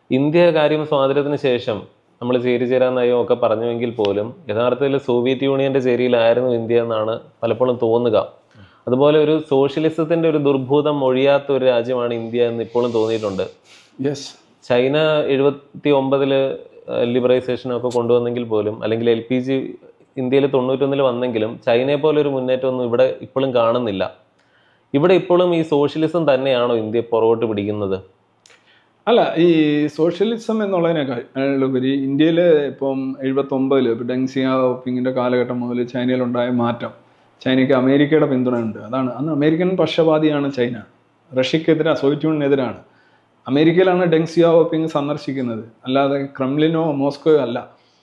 India കാര്യം സ്വാതന്ത്ര്യത്തിന് ശേഷം നമ്മൾ ചേരിചേരാ നയം ഒക്കെ പറഞ്ഞുവെങ്കിൽ പോലും യഥാർത്ഥത്തിൽ സോവിയറ്റ് യൂണിയന്റെ ചേരിയിലായിരുന്നു ഇന്ത്യ എന്നാണ് പലപ്പോഴും തോന്നുക അതുപോലെ ഒരു സോഷ്യലിസത്തിന്റെ ഒരു ദുർഭൂതം ഒഴിയാത്ത ഒരു രാജ്യമാണ് ഇന്ത്യ എന്ന് ഇപ്പോഴും തോന്നിയിട്ടുണ്ട് യെസ് ചൈന എഴുപത്തി ഒമ്പതില് ലിബറൈസേഷൻ ഒക്കെ കൊണ്ടുവന്നെങ്കിൽ പോലും അല്ലെങ്കിൽ എൽ പി ജി ഇന്ത്യയിൽ തൊണ്ണൂറ്റൊന്നിൽ വന്നെങ്കിലും ചൈനയെ പോലെ ഒരു മുന്നേറ്റമൊന്നും ഇവിടെ ഇപ്പോഴും കാണുന്നില്ല ഇവിടെ ഇപ്പോഴും ഈ സോഷ്യലിസം തന്നെയാണോ ഇന്ത്യ പുറകോട്ട് പിടിക്കുന്നത് അല്ല ഈ സോഷ്യലിസം എന്നുള്ളതിനേക്കാൾ ഉപരി ഇന്ത്യയിൽ ഇപ്പം എഴുപത്തൊമ്പതിൽ ഇപ്പം ഡെങ് സിയാപിങ്ങിൻ്റെ കാലഘട്ടം മുതൽ ചൈനയിലുണ്ടായ മാറ്റം ചൈനയ്ക്ക് അമേരിക്കയുടെ പിന്തുണയുണ്ട് അതാണ് അന്ന് അമേരിക്കൻ പക്ഷപാതിയാണ് ചൈന റഷ്യക്കെതിരെ സോവിയറ്റ് യൂണിയനെതിരാണ് അമേരിക്കയിലാണ് ഡെങ് സിയാപിങ് സന്ദർശിക്കുന്നത് അല്ലാതെ ക്രെംലിനോ മോസ്കോയോ അല്ല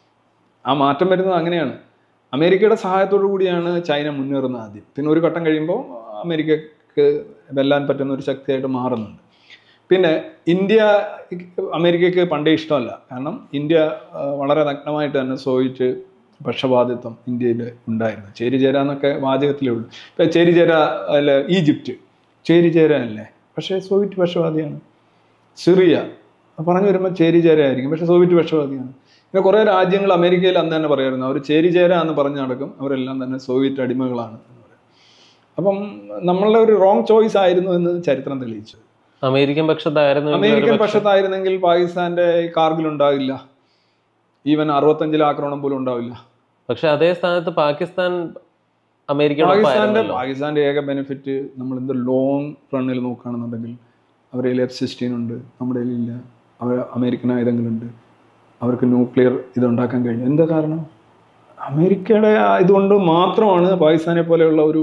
ആ മാറ്റം വരുന്നത് അങ്ങനെയാണ് അമേരിക്കയുടെ സഹായത്തോടു കൂടിയാണ് ചൈന മുന്നേറുന്നത് ആദ്യം പിന്നെ ഒരു ഘട്ടം കഴിയുമ്പോൾ അമേരിക്കക്ക് വെല്ലാൻ പറ്റുന്ന ഒരു ശക്തിയായിട്ട് മാറുന്നുണ്ട് പിന്നെ ഇന്ത്യ അമേരിക്കയ്ക്ക് പണ്ടേ ഇഷ്ടമല്ല കാരണം ഇന്ത്യ ആ, വളരെ നഗ്നമായിട്ട് തന്നെ സോവിയറ്റ് പക്ഷപാതിത്വം ഇന്ത്യയിൽ ഉണ്ടായിരുന്നു ചേരിചേര എന്നൊക്കെ വാചകത്തിലേ ഉള്ളൂ ഇപ്പം ചേരിചേര അല്ല ഈജിപ്റ്റ് ചേരിചേര അല്ലേ പക്ഷേ സോവിയറ്റ് പക്ഷപാതിയാണ് സിറിയ പറഞ്ഞു വരുമ്പോൾ ചേരിചേര ആയിരിക്കും പക്ഷേ സോവിയറ്റ് പക്ഷപാതിയാണ് പിന്നെ കുറേ രാജ്യങ്ങൾ അമേരിക്കയിൽ അന്ന് തന്നെ പറയായിരുന്നു അവർ ചേരിചേര എന്ന് പറഞ്ഞ് നടക്കും അവരെല്ലാം തന്നെ സോവിയറ്റ് അടിമകളാണ് എന്ന് പറയും അപ്പം നമ്മളുടെ ഒരു റോങ് ചോയ്സ് ആയിരുന്നു എന്ന് ചരിത്രം തെളിയിച്ചു അമേരിക്കൻ പക്ഷത്തായിരുന്നു എങ്കിൽ ഒരു അമേരിക്കൻ പക്ഷേ- പക്ഷത്തായിരുന്നെങ്കിൽ പാകിസ്ഥാന്റെ ഈ കാർഗിൽ ഉണ്ടാവില്ല ഈവൻ അറുപത്തഞ്ചിലെ ആക്രമണം പോലും ഉണ്ടാവില്ല പക്ഷെ അതേ സ്ഥാനത്ത് പാകിസ്ഥാൻ അമേരിക്കയുടെ പാകിസ്ഥാന്റെ ഒപ്പമായിരുന്നല്ലോ. പാകിസ്ഥാന്റെ ഏക ബെനിഫിറ്റ് നമ്മൾ എന്ത് ലോങ് റണ്ണിൽ നോക്കുകയാണെന്നുണ്ടെങ്കിൽ അവരുടെ കയ്യിൽ എഫ് സിക്സ്റ്റീൻ ഉണ്ട് നമ്മുടെ കയ്യിൽ ഇല്ല അവർ അമേരിക്കൻ ആയുധങ്ങളുണ്ട് അവർക്ക് ന്യൂക്ലിയർ ഇതുണ്ടാക്കാൻ കഴിഞ്ഞു എന്താ കാരണം അമേരിക്കയുടെ ആ ഇതുകൊണ്ട് മാത്രമാണ് പാകിസ്ഥാനെ പോലെയുള്ള ഒരു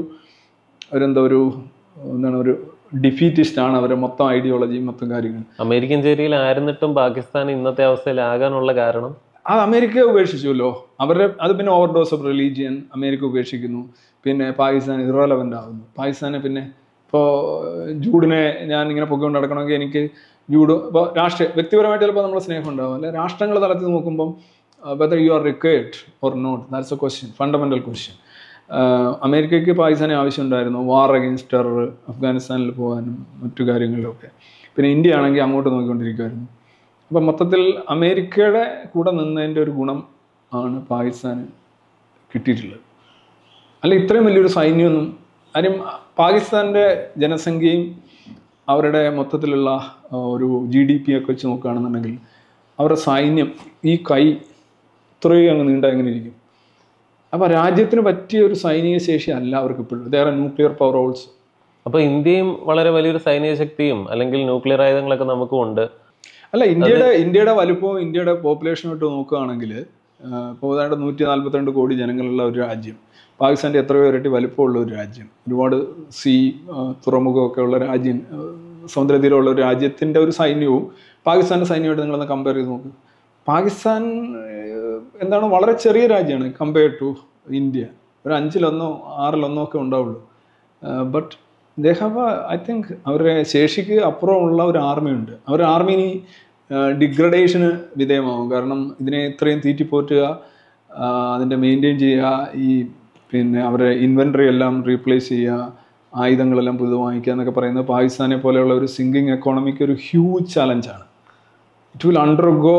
ഒരു എന്താ ഒരു എന്താണ് ഒരു ഡിഫീറ്റിസ്റ്റ് ആണ് അവരുടെ മൊത്തം ഐഡിയോളജി മൊത്തം കാര്യങ്ങൾ അമേരിക്കൻ ചേരിയിലായിരുന്നിട്ടും പാകിസ്ഥാൻ ഇന്നത്തെ അവസ്ഥയിലാകാനുള്ള കാരണം അത് അമേരിക്ക ഉപേക്ഷിച്ചുല്ലോ അവരുടെ അത് പിന്നെ ഓവർഡോസ് ഓഫ് റിലീജിയൻ അമേരിക്ക ഉപേക്ഷിക്കുന്നു പിന്നെ പാകിസ്ഥാൻ ഇറലവൻ്റ് ആവുന്നു പാകിസ്ഥാനെ പിന്നെ ഇപ്പോൾ ജൂഡിനെ ഞാൻ ഇങ്ങനെ പൊക്കിക്കൊണ്ട് നടക്കണമെങ്കിൽ എനിക്ക് ജൂഡ് ഇപ്പോൾ രാഷ്ട്രീയ വ്യക്തിപരമായിട്ട് ചിലപ്പോൾ നമ്മൾ സ്നേഹം ഉണ്ടാവും അല്ലെ രാഷ്ട്രങ്ങൾ തലത്തിൽ നോക്കുമ്പം whether you are required or not that's a question fundamental question അമേരിക്കയ്ക്ക് പാകിസ്ഥാനെ ആവശ്യമുണ്ടായിരുന്നു വാർ അഗെയിൻസ്റ്റ് ടെറർ അഫ്ഗാനിസ്ഥാനിൽ പോകാനും മറ്റു കാര്യങ്ങളിലൊക്കെ പിന്നെ ഇന്ത്യ ആണെങ്കിൽ അങ്ങോട്ട് നോക്കിക്കൊണ്ടിരിക്കുമായിരുന്നു അപ്പം മൊത്തത്തിൽ അമേരിക്കയുടെ കൂടെ നിന്നതിൻ്റെ ഒരു ഗുണം ആണ് പാകിസ്ഥാന് കിട്ടിയിട്ടുള്ളത് അല്ല ഇത്രയും വലിയൊരു സൈന്യമൊന്നും കാര്യം പാകിസ്ഥാൻ്റെ ജനസംഖ്യയും അവരുടെ മൊത്തത്തിലുള്ള ആ, ഒരു ജി ഡി പി ഒക്കെ വെച്ച് നോക്കുകയാണെന്നുണ്ടെങ്കിൽ അവരുടെ സൈന്യം ഈ കൈ ഇത്രയും അങ്ങ് നീണ്ട എങ്ങനെ ഇരിക്കും അപ്പോൾ രാജ്യത്തിന് പറ്റിയ ഒരു സൈനിക ശേഷി അല്ല അവർക്ക് ഇപ്പോഴും വേറെ ന്യൂക്ലിയർ പവർ ഓൾസ് അപ്പൊ ഇന്ത്യയും വളരെ വലിയൊരു സൈനിക ശക്തിയും അല്ലെങ്കിൽ ന്യൂക്ലിയർ ആയുധങ്ങളൊക്കെ നമുക്കും ഉണ്ട് അല്ല ഇന്ത്യയുടെ ഇന്ത്യയുടെ വലുപ്പവും ഇന്ത്യയുടെ പോപ്പുലേഷനും ഇട്ട് നോക്കുകയാണെങ്കിൽ ഇപ്പോൾ ഏതാണ്ട് നൂറ്റി നാൽപ്പത്തിരണ്ട് കോടി ജനങ്ങളുള്ള ഒരു രാജ്യം പാകിസ്ഥാൻ്റെ എത്രയോ ഇരട്ടി വലുപ്പമുള്ള ഒരു രാജ്യം ഒരുപാട് സീ തുറമുഖമൊക്കെ ഉള്ള രാജ്യം ആ, സമുദ്രതീരമുള്ള ഒരു രാജ്യത്തിൻ്റെ ഒരു സൈന്യവും പാകിസ്ഥാൻ്റെ സൈന്യമായിട്ട് നിങ്ങളൊന്ന് കമ്പയർ ചെയ്ത് നോക്ക് പാകിസ്ഥാൻ ഏഹ്, എന്താണ് വളരെ ചെറിയ രാജ്യമാണ് കമ്പയർ ടു ഇന്ത്യ ഒരു അഞ്ചിലൊന്നോ ആറിലൊന്നോ ഒക്കെ ഉണ്ടാവുള്ളൂ but they have I think അവരുടെ ശേഷിക്ക് അപ്പുറമുള്ള ഒരു ആർമിയുണ്ട് അവരുടെ ആർമി ഇനി ഡിഗ്രഡേഷന് വിധേയമാവും കാരണം ഇതിനെ ഇത്രയും തീറ്റിപ്പോറ്റുക ആ, അതിൻ്റെ മെയിൻറ്റെയിൻ ചെയ്യുക ഈ പിന്നെ അവരുടെ ഇൻവെൻട്രി എല്ലാം റീപ്ലേസ് ചെയ്യുക ആയുധങ്ങളെല്ലാം പുതുത് വാങ്ങിക്കുക എന്നൊക്കെ പറയുന്നത് പാകിസ്ഥാനെ പോലെയുള്ള ഒരു സിങ്കിങ് എക്കോണമിക്ക് ഒരു ഹ്യൂജ് ചാലഞ്ചാണ് it will undergo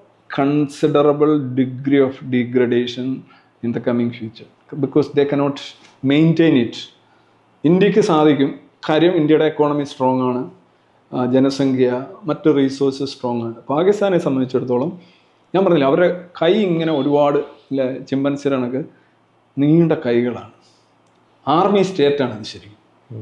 considerable degree of degradation in the coming future because they cannot maintain it ഇന്ത്യക്ക് സാധിക്കും കാര്യം ഇന്ത്യയുടെ എക്കോണമി സ്ട്രോങ് ആണ് ആ, ജനസംഖ്യ മറ്റ് റീസോഴ്സസ് സ്ട്രോങ് ആണ് പാകിസ്ഥാനെ സംബന്ധിച്ചിടത്തോളം ഞാൻ പറഞ്ഞില്ല അവരുടെ കൈ ഇങ്ങനെ ഒരുപാട് ഇല്ല ചിമ്പൻസിയുടെ കണക്ക് നീണ്ട കൈകളാണ് ആർമി സ്റ്റേറ്റ് ആണ് അത് ശരിക്കും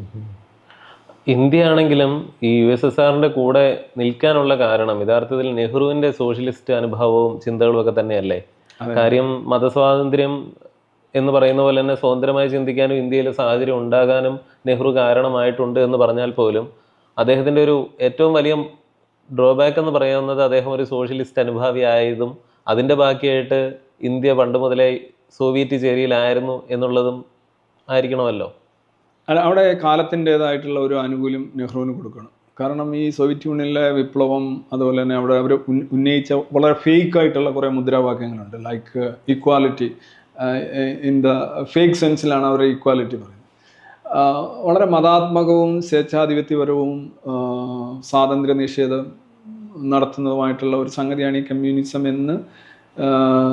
ഇന്ത്യ ആണെങ്കിലും ഈ യു എസ് എസ് ആറിന്റെ കൂടെ നിൽക്കാനുള്ള കാരണം യഥാർത്ഥത്തിൽ നെഹ്റുവിന്റെ സോഷ്യലിസ്റ്റ് അനുഭവവും ചിന്തകളും ഒക്കെ തന്നെയല്ലേ കാര്യം മതസ്വാതന്ത്ര്യം എന്ന് പറയുന്ന പോലെ തന്നെ സ്വതന്ത്രമായി ചിന്തിക്കാനും ഇന്ത്യയിൽ സാഹചര്യം ഉണ്ടാകാനും നെഹ്റു കാരണമായിട്ടുണ്ട് എന്ന് പറഞ്ഞാൽ പോലും അദ്ദേഹത്തിന്റെ ഒരു ഏറ്റവും വലിയ ഡ്രോബാക്ക് എന്ന് പറയുന്നത് അദ്ദേഹം ഒരു സോഷ്യലിസ്റ്റ് അനുഭാവിയായതും അതിന്റെ ബാക്കിയായിട്ട് ഇന്ത്യ പണ്ട് മുതലേ സോവിയറ്റ് ചേരിയിലായിരുന്നു എന്നുള്ളതും ആയിരിക്കണമല്ലോ അല്ല, അവിടെ കാലത്തിൻ്റെതായിട്ടുള്ള ഒരു ആനുകൂല്യം നെഹ്റുവിന് കൊടുക്കണം കാരണം ഈ സോവിയറ്റ് യൂണിയനിലെ വിപ്ലവം അതുപോലെ തന്നെ അവിടെ അവർ ഉന്നയിച്ച വളരെ ഫേക്ക് ആയിട്ടുള്ള കുറേ മുദ്രാവാക്യങ്ങളുണ്ട് like equality in the fake സെൻസിലാണ് അവർ ഇക്വാലിറ്റി പറയുന്നത് ആ, വളരെ മതാത്മകവും സ്വേച്ഛാധിപത്യപരവും ആ, സ്വാതന്ത്ര്യ നിഷേധം നടത്തുന്നതുമായിട്ടുള്ള ഒരു സംഗതിയാണ് ഈ കമ്മ്യൂണിസം എന്ന് ആ,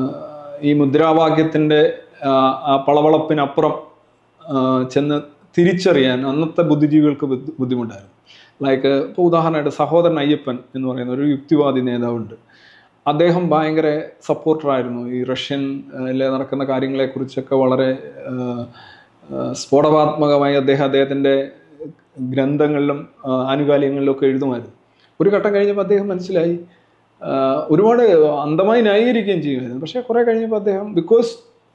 ഈ മുദ്രാവാക്യത്തിൻ്റെ ആ, ആ പളവളപ്പിനപ്പുറം ആ, ചെന്ന് തിരിച്ചറിയാൻ അന്നത്തെ ബുദ്ധിജീവികൾക്ക് ബുദ്ധി- ബുദ്ധിമുട്ടായിരുന്നു ലൈക്ക് ഇപ്പോൾ ഉദാഹരണമായിട്ട് സഹോദരൻ അയ്യപ്പൻ എന്ന് പറയുന്ന ഒരു യുക്തിവാദി നേതാവുണ്ട് അദ്ദേഹം ഭയങ്കര സപ്പോർട്ടറായിരുന്നു ഈ റഷ്യൻ ലെ നടക്കുന്ന കാര്യങ്ങളെക്കുറിച്ചൊക്കെ വളരെ ആ, ആ, സ്ഫോടനാത്മകമായി അദ്ദേഹം അദ്ദേഹത്തിൻ്റെ ഗ്രന്ഥങ്ങളിലും ആ, ആനുകാലികങ്ങളിലും ഒക്കെ എഴുതുമായിരുന്നു ഒരു ഘട്ടം കഴിഞ്ഞപ്പോൾ അദ്ദേഹം മനസ്സിലായി ആ, ഒരുപാട് അന്ധമായി ന്യായീകരിക്കുകയും ചെയ്യുമായിരുന്നു പക്ഷേ കുറേ കഴിഞ്ഞപ്പോൾ അദ്ദേഹം ബിക്കോസ്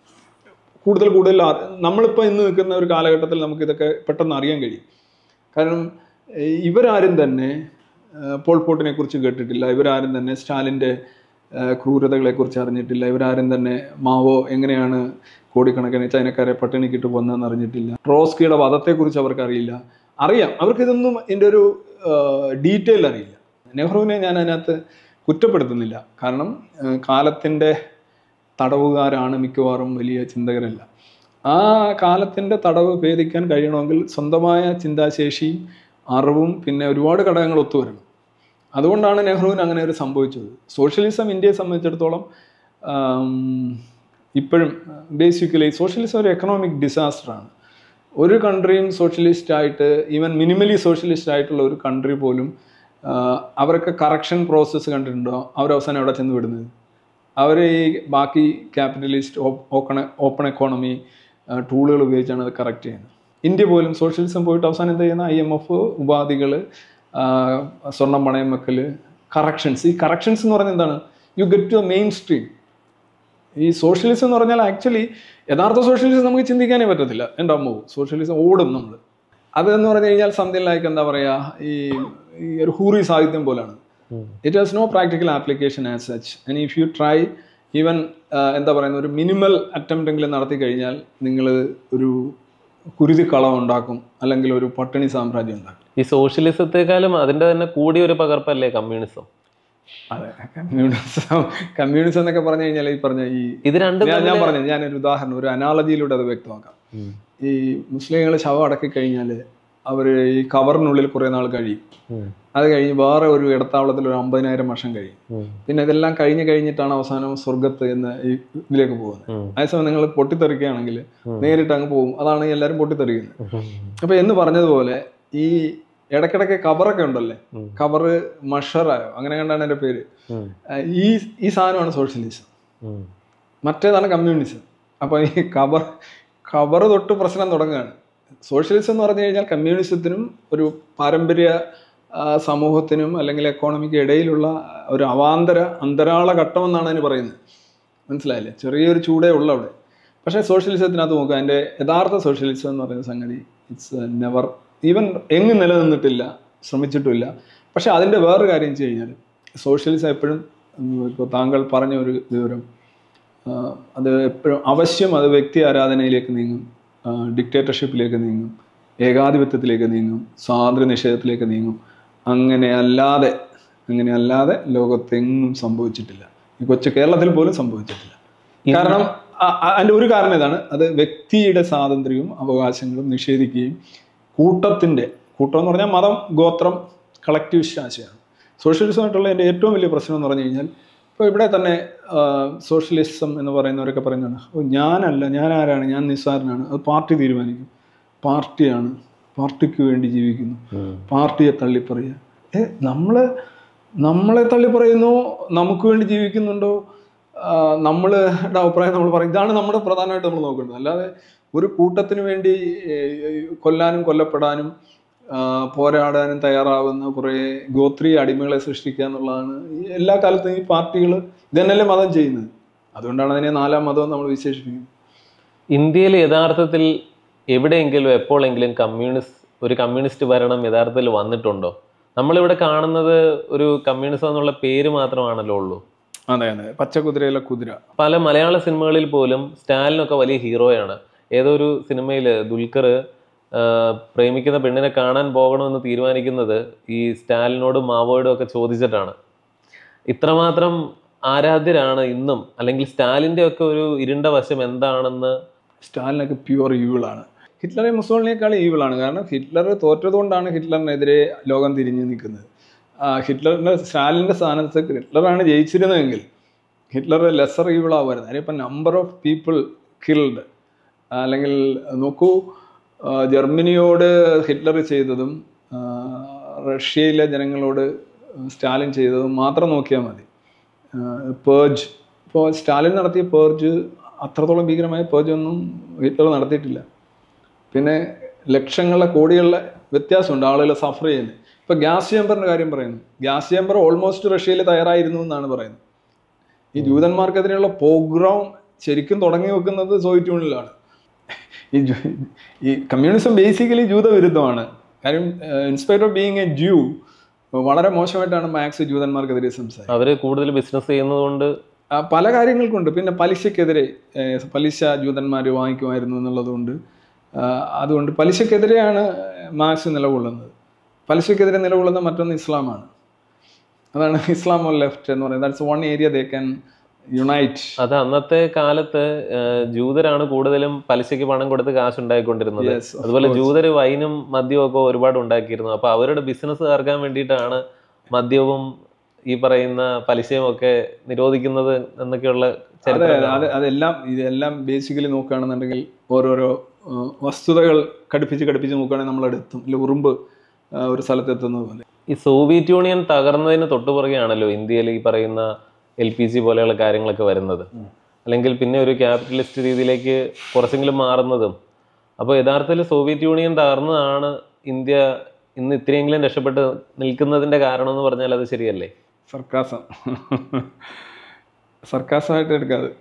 കൂടുതൽ കൂടുതൽ ആ- നമ്മളിപ്പോൾ ഇന്ന് നിൽക്കുന്ന ഒരു കാലഘട്ടത്തിൽ നമുക്ക് ഇതൊക്കെ പെട്ടെന്ന് അറിയാൻ കഴിയും കാരണം ഏഹ് ഇവരാരും തന്നെ ഏഹ് പോൾ പോട്ടിനെ കുറിച്ച് കേട്ടിട്ടില്ല ഇവരാരും തന്നെ സ്റ്റാലിൻ്റെ ഏഹ് ക്രൂരതകളെക്കുറിച്ച് അറിഞ്ഞിട്ടില്ല ഇവരാരും തന്നെ മാവോ എങ്ങനെയാണ് കോടിക്കണക്കിന് ചൈനക്കാരെ പട്ടിണിക്കിട്ട് കൊന്നതെന്ന് അറിഞ്ഞിട്ടില്ല ട്രോസ്കിയുടെ വധത്തെക്കുറിച്ച് അവർക്ക് അറിയില്ല അറിയാം അവർക്ക് ഇതൊന്നും ഇതിൻ്റെ ഒരു ഡീറ്റെയിൽ അറിയില്ല നെഹ്റുവിനെ ഞാൻ അതിനകത്ത് കുറ്റപ്പെടുത്തുന്നില്ല കാരണം ഏഹ് കാലത്തിൻ്റെ തടവുകാരാണ് മിക്കവാറും വലിയ ചിന്തകരല്ല ആ കാലത്തിൻ്റെ തടവ് ഭേദിക്കാൻ കഴിയണമെങ്കിൽ സ്വന്തമായ ചിന്താശേഷിയും അറിവും പിന്നെ ഒരുപാട് ഘടകങ്ങൾ ഒത്തുവരണം അതുകൊണ്ടാണ് നെഹ്റുവിന് അങ്ങനെ ഒരു സംഭവിച്ചത് സോഷ്യലിസം ഇന്ത്യയെ സംബന്ധിച്ചിടത്തോളം ആം, ഇപ്പോഴും ബേസിക്കലി സോഷ്യലിസം ഒരു എക്കണോമിക് ഡിസാസ്റ്ററാണ് ഒരു കൺട്രിയും സോഷ്യലിസ്റ്റ് ആയിട്ട് ഈവൻ മിനിമലി സോഷ്യലിസ്റ്റ് ആയിട്ടുള്ള ഒരു കൺട്രി പോലും ആ, അവർക്ക് കറക്ഷൻ പ്രോസസ്സ് കണ്ടിട്ടുണ്ടോ അവർ അവസാനം എവിടെ ചെന്ന് വിടുന്നത് അവർ ഈ ബാക്കി ക്യാപിറ്റലിസ്റ്റ് ഓപ്പൺ ഓപ്പൺ എക്കോണമി ടൂളുകൾ ഉപയോഗിച്ചാണ് അത് കറക്റ്റ് ചെയ്യുന്നത് ഇന്ത്യ പോലും സോഷ്യലിസം പോയിട്ട് അവസാനം എന്ത് ചെയ്യുന്ന ഐ എം എഫ് ഉപാധികൾ സ്വർണം പണയം വെക്കൽ കറക്ഷൻസ് ഈ കറക്ഷൻസ് എന്ന് പറഞ്ഞാൽ എന്താണ് you get to the mainstream ഈ സോഷ്യലിസം എന്ന് പറഞ്ഞാൽ ആക്ച്വലി യഥാർത്ഥ സോഷ്യലിസം നമുക്ക് ചിന്തിക്കാനേ പറ്റത്തില്ല എൻ്റെ അമ്മോ സോഷ്യലിസം ഓടും നമ്മൾ അതെന്ന് പറഞ്ഞു കഴിഞ്ഞാൽ സംതിങ് ലൈക്ക് എന്താ പറയുക ഈ ഈ ഒരു ഹൂറി സാഹിത്യം പോലാണ് it has no practical application as such and if you try even എന്താ പറയുന്ന ഒരു മിനിമൽ അറ്റംപ്റ്റ് എങ്കിലും നടത്തി കഴിഞ്ഞാൽ നിങ്ങൾ ഒരു കുരുതി കളം ഉണ്ടാക്കും അല്ലെങ്കിൽ ഒരു പട്ടിണി സാമ്രാജ്യം ഉണ്ടാക്കും ഈ സോഷ്യലിസത്തെക്കാളും അതിന്റെ തന്നെ കൂടിയ ഒരു പകർപ്പല്ലേ കമ്മ്യൂണിസം അതെ കമ്മ്യൂണിസം കമ്മ്യൂണിസം എന്നൊക്കെ പറഞ്ഞു കഴിഞ്ഞാൽ ഈ പറഞ്ഞ ഈ ഇത് രണ്ടും ഞാൻ ഞാൻ പറഞ്ഞു ഞാനൊരു ഉദാഹരണം ഒരു അനാളജിയിലൂടെ അത് വ്യക്തമാക്കാം ഉം. ഈ മുസ്ലിങ്ങൾ ശവം അടക്കി കഴിഞ്ഞാൽ അവർ ഈ കവറിനുള്ളിൽ കുറേ നാൾ കഴിയും ഉം. അത് കഴിഞ്ഞ് വേറെ ഒരു ഇടത്താവളത്തിൽ ഒരു അമ്പതിനായിരം വർഷം കഴിയും ഉം. പിന്നെ ഇതെല്ലാം കഴിഞ്ഞ് കഴിഞ്ഞിട്ടാണ് അവസാനം സ്വർഗത്ത് എന്ന് ഈ ഇതിലേക്ക് പോകുന്നത് ഉം. അതേസമയം നിങ്ങൾ പൊട്ടിത്തെറിക്കുകയാണെങ്കിൽ നേരിട്ട് അങ്ങ് പോകും അതാണ് എല്ലാവരും പൊട്ടിത്തെറിക്കുന്നത് ഉം. അപ്പൊ എന്ന് പറഞ്ഞതുപോലെ ഈ ഇടയ്ക്കിടയ്ക്ക് കവറൊക്കെ ഉണ്ടല്ലേ ഉം. കവറ് മഷറായോ അങ്ങനെ കണ്ടാണ് എൻ്റെ പേര് ഉം. ആ, ഈ ഈ സാധനമാണ് സോഷ്യലിസം ഉം. മറ്റേതാണ് കമ്മ്യൂണിസം അപ്പോൾ ഈ കവർ കവർ തൊട്ട് പ്രശ്നം തുടങ്ങുകയാണ് സോഷ്യലിസം എന്ന് പറഞ്ഞു കഴിഞ്ഞാൽ കമ്മ്യൂണിസത്തിനും ഒരു പാരമ്പര്യ ആ, സമൂഹത്തിനും അല്ലെങ്കിൽ എക്കോണമിക്ക് ഇടയിലുള്ള ഒരു അവാന്തര അന്തരാള ഘട്ടമെന്നാണ് അതിന് പറയുന്നത് മനസ്സിലായില്ലേ ചെറിയൊരു ചൂടേ ഉള്ളു അവിടെ പക്ഷേ സോഷ്യലിസത്തിനകത്ത് നോക്കുക അതിൻ്റെ യഥാർത്ഥ സോഷ്യലിസം എന്ന് പറയുന്ന സംഗതി ഇറ്റ്സ് നെവർ ഈവൻ എങ്ങും നിലനിന്നിട്ടില്ല ശ്രമിച്ചിട്ടുമില്ല പക്ഷേ അതിൻ്റെ വേറൊരു കാര്യം വെച്ച് കഴിഞ്ഞാൽ സോഷ്യലിസം എപ്പോഴും ഇപ്പോൾ താങ്കൾ പറഞ്ഞ ഒരു വിവരം ആ, അത് എപ്പോഴും അവശ്യം അത് വ്യക്തി ആരാധനയിലേക്ക് നീങ്ങും ഡിക്റ്റേറ്റർഷിപ്പിലേക്ക് നീങ്ങും ഏകാധിപത്യത്തിലേക്ക് നീങ്ങും സ്വാതന്ത്ര്യ നിഷേധത്തിലേക്ക് നീങ്ങും അങ്ങനെ അല്ലാതെ അങ്ങനെ അല്ലാതെ ലോകത്തെങ്ങും സംഭവിച്ചിട്ടില്ല ഈ കൊച്ചു കേരളത്തിൽ പോലും സംഭവിച്ചിട്ടില്ല കാരണം അ- അ- അതിൻ്റെ ഒരു കാരണം ഇതാണ് അത് വ്യക്തിയുടെ സ്വാതന്ത്ര്യവും അവകാശങ്ങളും നിഷേധിക്കുകയും കൂട്ടത്തിൻ്റെ കൂട്ടം എന്ന് പറഞ്ഞാൽ മതം ഗോത്രം കളക്റ്റീവ് ആശയമാണ് സോഷ്യലിസമായിട്ടുള്ള എൻ്റെ ഏറ്റവും വലിയ പ്രശ്നം എന്ന് പറഞ്ഞു കഴിഞ്ഞാൽ ഇപ്പോൾ ഇവിടെ തന്നെ ആ, സോഷ്യലിസം എന്ന് പറയുന്നവരൊക്കെ പറയുന്നതാണ് ഓ ഞാനല്ല ഞാൻ ആരാണ് ഞാൻ നിസ്സാരനാണ് അത് പാർട്ടി തീരുമാനിക്കും പാർട്ടിയാണ് പാർട്ടിക്ക് വേണ്ടി ജീവിക്കുന്നു ഉം. പാർട്ടിയെ തള്ളിപ്പറയുക ഏ നമ്മൾ നമ്മളെ തള്ളിപ്പറയുന്നു നമുക്ക് വേണ്ടി ജീവിക്കുന്നുണ്ടോ ആ, നമ്മളുടെ അഭിപ്രായം നമ്മൾ പറയും ഇതാണ് നമ്മുടെ പ്രധാനമായിട്ട് നമ്മൾ നോക്കേണ്ടത് അല്ലാതെ ഒരു കൂട്ടത്തിന് വേണ്ടി ഏ, കൊല്ലാനും കൊല്ലപ്പെടാനും ആ, പോരാടാനും തയ്യാറാവുന്ന കുറേ ഗോത്രീയ അടിമകളെ സൃഷ്ടിക്കുക എന്നുള്ളതാണ് ഈ എല്ലാ കാലത്തും ഈ പാർട്ടികൾ ഇതന്നെയല്ലേ മതം ചെയ്യുന്നത് അതുകൊണ്ടാണ് അതിനെ നാലാം മതം നമ്മൾ വിശേഷിപ്പിക്കുന്നത് ഇന്ത്യയിൽ യഥാർത്ഥത്തിൽ എവിടെയെങ്കിലും എപ്പോഴെങ്കിലും കമ്മ്യൂണിസ്റ്റ് ഒരു കമ്മ്യൂണിസ്റ്റ് ഭരണം യഥാർത്ഥത്തിൽ വന്നിട്ടുണ്ടോ നമ്മളിവിടെ കാണുന്നത് ഒരു കമ്മ്യൂണിസം എന്നുള്ള പേര് മാത്രമാണല്ലോ ഉള്ളൂ അതെ അതെ പച്ചക്കുതിരയിലെ കുതിര പല മലയാള സിനിമകളിൽ പോലും സ്റ്റാലിനൊക്കെ വലിയ ഹീറോയാണ് ഏതോ ഒരു സിനിമയിൽ ദുൽഖർ ആ, പ്രേമിക്കുന്ന പെണ്ണിനെ കാണാൻ പോകണമെന്ന് തീരുമാനിക്കുന്നത് ഈ സ്റ്റാലിനോടും മാവോയോടും ഒക്കെ ചോദിച്ചിട്ടാണ് ഇത്രമാത്രം ആരാധ്യരാണ് ഇന്നും അല്ലെങ്കിൽ സ്റ്റാലിന്റെ ഒക്കെ ഒരു ഇരുണ്ട വശം എന്താണെന്ന് സ്റ്റാലിനൊക്കെ പ്യുവർ ഈവിളാണ് ഹിറ്റ്ലറെ മുസോളിനേക്കാൾ ഈവിളാണ് കാരണം ഹിറ്റ്ലർ തോറ്റതുകൊണ്ടാണ് ഹിറ്റ്ലറിനെതിരെ ലോകം തിരിഞ്ഞു നിൽക്കുന്നത് ആ, ഹിറ്റ്ലറിന്റെ സ്റ്റാലിന്റെ സ്ഥാനത്ത് ഹിറ്റ്ലറാണ് ജയിച്ചിരുന്നതെങ്കിൽ ഹിറ്റ്ലർ ലെസർ ഈവിൾ ആവുമായിരുന്നു കാര്യം ഇപ്പം നമ്പർ ഓഫ് പീപ്പിൾ കിൽഡ് അല്ലെങ്കിൽ നോക്കൂ ആ, ജർമ്മനിയോട് ഹിറ്റ്ലർ ചെയ്തതും ആ, റഷ്യയിലെ ജനങ്ങളോട് സ്റ്റാലിൻ ചെയ്തതും മാത്രം നോക്കിയാൽ മതി പേർജ് ഇപ്പോൾ സ്റ്റാലിൻ നടത്തിയ പേർജ് അത്രത്തോളം ഭീകരമായ പേർജ് ഒന്നും ഹിറ്റ്ലർ നടത്തിയിട്ടില്ല പിന്നെ ലക്ഷങ്ങളെ കോടികളുടെ വ്യത്യാസമുണ്ട് ആളുകൾ സഫർ ചെയ്യുന്നത് ഇപ്പൊ ഗ്യാസ് ചേമ്പറിന്റെ കാര്യം പറയുന്നു ഗ്യാസ് ചേമ്പർ ഓൾമോസ്റ്റ് റഷ്യയിൽ തയ്യാറായിരുന്നു എന്നാണ് പറയുന്നത് ഈ ജൂതന്മാർക്കെതിരെയുള്ള പ്രോഗ്രാം ശരിക്കും തുടങ്ങി വെക്കുന്നത് സോവിയറ്റ് യൂണിയനിലാണ് ഈ ജു- ഈ കമ്മ്യൂണിസം ബേസിക്കലി ജൂതവിരുദ്ധമാണ് കാര്യം inspire of being a Jew വളരെ മോശമായിട്ടാണ് മാക്സ് ജൂതന്മാർക്കെതിരെ സംസാരിക്കുന്നത് അവര് കൂടുതൽ ബിസിനസ് ചെയ്യുന്നതുകൊണ്ട് ആ, പല കാര്യങ്ങൾക്കുണ്ട് പിന്നെ പലിശക്കെതിരെ ഏഹ്, പലിശ ജൂതന്മാർ വാങ്ങിക്കുമായിരുന്നു എന്നുള്ളതുകൊണ്ട് ആ, അതുകൊണ്ട് പലിശക്കെതിരെയാണ് മാർക്സ് നിലകൊള്ളുന്നത് പലിശക്കെതിരെ നിലകൊള്ളുന്ന മറ്റൊന്ന് ഇസ്ലാമാണ് അതാണ് ഇസ്ലാം ഓർ ലെഫ്റ്റ് എന്ന് പറയുന്നത് that's one area they can unite അത് അന്നത്തെ കാലത്ത് ഏഹ്, ജൂതരാണ് കൂടുതലും പലിശയ്ക്ക് പണം കൊടുത്ത് കാശ് ഉണ്ടാക്കിക്കൊണ്ടിരുന്നത് Yes, of അതുപോലെ course. ജൂതര് വൈനും മദ്യവും ഒക്കെ ഒരുപാട് ഉണ്ടാക്കിയിരുന്നു അപ്പൊ അവരുടെ ബിസിനസ് തീർക്കാൻ വേണ്ടിയിട്ടാണ് മദ്യവും ഈ പറയുന്ന പലിശയും ഒക്കെ നിരോധിക്കുന്നത് എന്നൊക്കെയുള്ള അതെ ചരിത്രം അത് അതെല്ലാം ഇതെല്ലാം ബേസിക്കലി നോക്കുകയാണെന്നുണ്ടെങ്കിൽ ഓരോരോ ആ, വസ്തുതകൾ ഘടിപ്പിച്ച് ഘടിപ്പിച്ച് നോക്കുകയാണെങ്കിൽ നമ്മളെടുത്തും ഇല്ല ഉറുമ്പ് ആ, ഒരു സ്ഥലത്ത് എത്തുന്നത് പോലെ ഈ സോവിയറ്റ് യൂണിയൻ തകർന്നതിന് തൊട്ടുപുറകെയാണല്ലോ ഇന്ത്യയിൽ ഈ പറയുന്ന എൽ പി ജി പോലെയുള്ള കാര്യങ്ങളൊക്കെ വരുന്നത് അല്ലെങ്കിൽ പിന്നെ ഒരു ക്യാപിറ്റലിസ്റ്റ് രീതിയിലേക്ക് കുറച്ചെങ്കിലും മാറുന്നതും അപ്പോൾ യഥാർത്ഥത്തിൽ സോവിയറ്റ് യൂണിയൻ തകർന്നതാണ് ഇന്ത്യ ഇന്ന് ഇത്രയെങ്കിലും രക്ഷപ്പെട്ട് നിൽക്കുന്നതിന്റെ കാരണം എന്ന് പറഞ്ഞാൽ അത് ശരിയല്ലേ സർക്കാസം സർക്കാസമായിട്ട് എടുക്കാതെ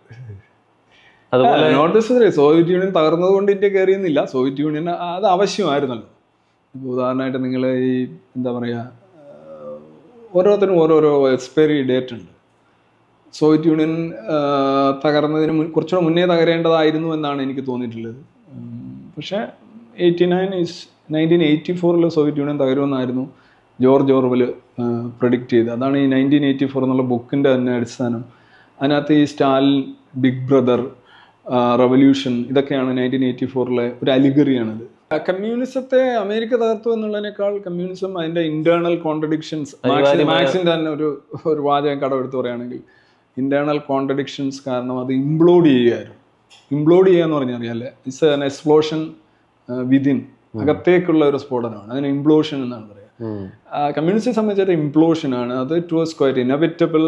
അതുപോലെ നോട്ട് നെസസറി സോവിയറ്റ് യൂണിയൻ തകർന്നത് കൊണ്ട് ഇന്ത്യ കയറിയെന്നില്ല സോവിയറ്റ് യൂണിയൻ അത് ആവശ്യമായിരുന്നല്ലോ ഇപ്പോൾ ഉദാഹരണമായിട്ട് നിങ്ങൾ ഈ എന്താ പറയുക ഓരോരുത്തരും ഓരോരോ എക്സ്പയറി ഡേറ്റ് ഉണ്ട് സോവിയറ്റ് യൂണിയൻ ആ, തകർന്നതിന് മുൻ കുറച്ചുകൂടെ മുന്നേ തകരേണ്ടതായിരുന്നു എന്നാണ് എനിക്ക് തോന്നിയിട്ടുള്ളത് ഉം, പക്ഷേ eighty nine is nineteen eighty ഫോറിൽ സോവിയറ്റ് യൂണിയൻ തകരുമെന്നായിരുന്നു ജോർജ് ഓർവൽ പ്രഡിക്റ്റ് ചെയ്തത് അതാണ് ഈ നയൻറ്റീൻ എയ്റ്റി ഫോർ എന്നുള്ള ബുക്കിൻ്റെ തന്നെ അടിസ്ഥാനം അതിനകത്ത് ഈ സ്റ്റാലിൻ ബിഗ് ബ്രദർ റവല്യൂഷൻ ഇതൊക്കെയാണ് നയൻറ്റീൻ എയ്റ്റി ഫോറിലെ ഒരു അലിഗറിയാണിത് കമ്മ്യൂണിസത്തെ അമേരിക്ക തകർത്തു എന്നുള്ളതിനേക്കാൾ കമ്മ്യൂണിസം അതിന്റെ ഇന്റേണൽ കോൺട്രഡിക്ഷൻസ് അനിവാര്യമായ- മാക്സിന്റെ തന്നെ ഒരു ഒരു വാചകം കടമെടുത്ത് പറയുകയാണെങ്കിൽ ഇന്റേണൽ കോൺട്രഡിക്ഷൻസ് കാരണം അത് ഇംപ്ലോഡ് ചെയ്യുകയായിരുന്നു ഇംപ്ലോഡ് ചെയ്യുക എന്ന് പറഞ്ഞാൽ അറിയാല്ലേ ഇറ്റ്സ് എൻ എക്സ്പ്ലോഷൻ വിതിൻ അകത്തേക്കുള്ള ഒരു സ്ഫോടനമാണ് അതിന് ഇംപ്ലോഷൻ എന്നാണ് പറയുക ഉം. കമ്മ്യൂണിസ്റ്റിനെ സംബന്ധിച്ചിട്ട് ഇംപ്ലോഷൻ ആണ് അത് ഇറ്റ് വാസ് ക്വൈറ്റ് ഇനവിറ്റബിൾ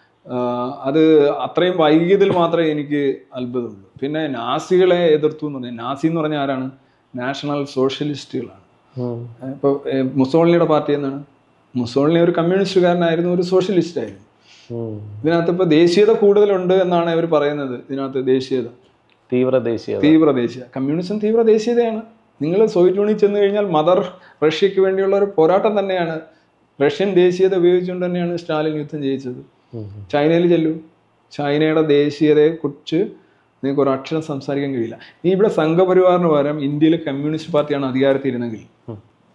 അത് അത്രയും വൈകിയതിൽ മാത്രമേ എനിക്ക് അത്ഭുതമുള്ളൂ പിന്നെ നാസികളെ എതിർത്തു എന്ന് പറഞ്ഞാൽ നാസി എന്ന് പറഞ്ഞാൽ ആരാണ് നാഷണൽ സോഷ്യലിസ്റ്റുകളാണ് ഉം. ഇപ്പോൾ മുസോളിനിയുടെ പാർട്ടി എന്നാണ് മുസോളിനി ഒരു കമ്മ്യൂണിസ്റ്റുകാരനായിരുന്നു ഒരു സോഷ്യലിസ്റ്റ് ആയിരുന്നു ഉം. ഇതിനകത്ത് ഇപ്പോൾ ദേശീയത കൂടുതലുണ്ട് എന്നാണ് ഇവർ പറയുന്നത് ഇതിനകത്ത് ദേശീയത തീവ്ര ദേശീയത തീവ്ര ദേശീയ കമ്മ്യൂണിസം തീവ്ര ദേശീയതയാണ് നിങ്ങൾ സോവിയറ്റ് യൂണിയൻ ചെന്ന് കഴിഞ്ഞാൽ മദർ റഷ്യക്ക് വേണ്ടിയുള്ള ഒരു പോരാട്ടം തന്നെയാണ് റഷ്യൻ ദേശീയത ഉപയോഗിച്ചുകൊണ്ട് തന്നെയാണ് സ്റ്റാലിൻ യുദ്ധം ജയിച്ചത് ഉം. ചൈനയിൽ ചെല്ലൂ ചൈനയുടെ ദേശീയതയെ കുറിച്ച് നിങ്ങൾക്ക് ഒരു അക്ഷരം സംസാരിക്കാൻ കഴിയില്ല ഈ ഇവിടെ സംഘപരിവാറിന് പകരം ഇന്ത്യയിലെ കമ്മ്യൂണിസ്റ്റ് പാർട്ടിയാണ് അധികാരത്തിൽ ഇരുന്നെങ്കിൽ ഉം.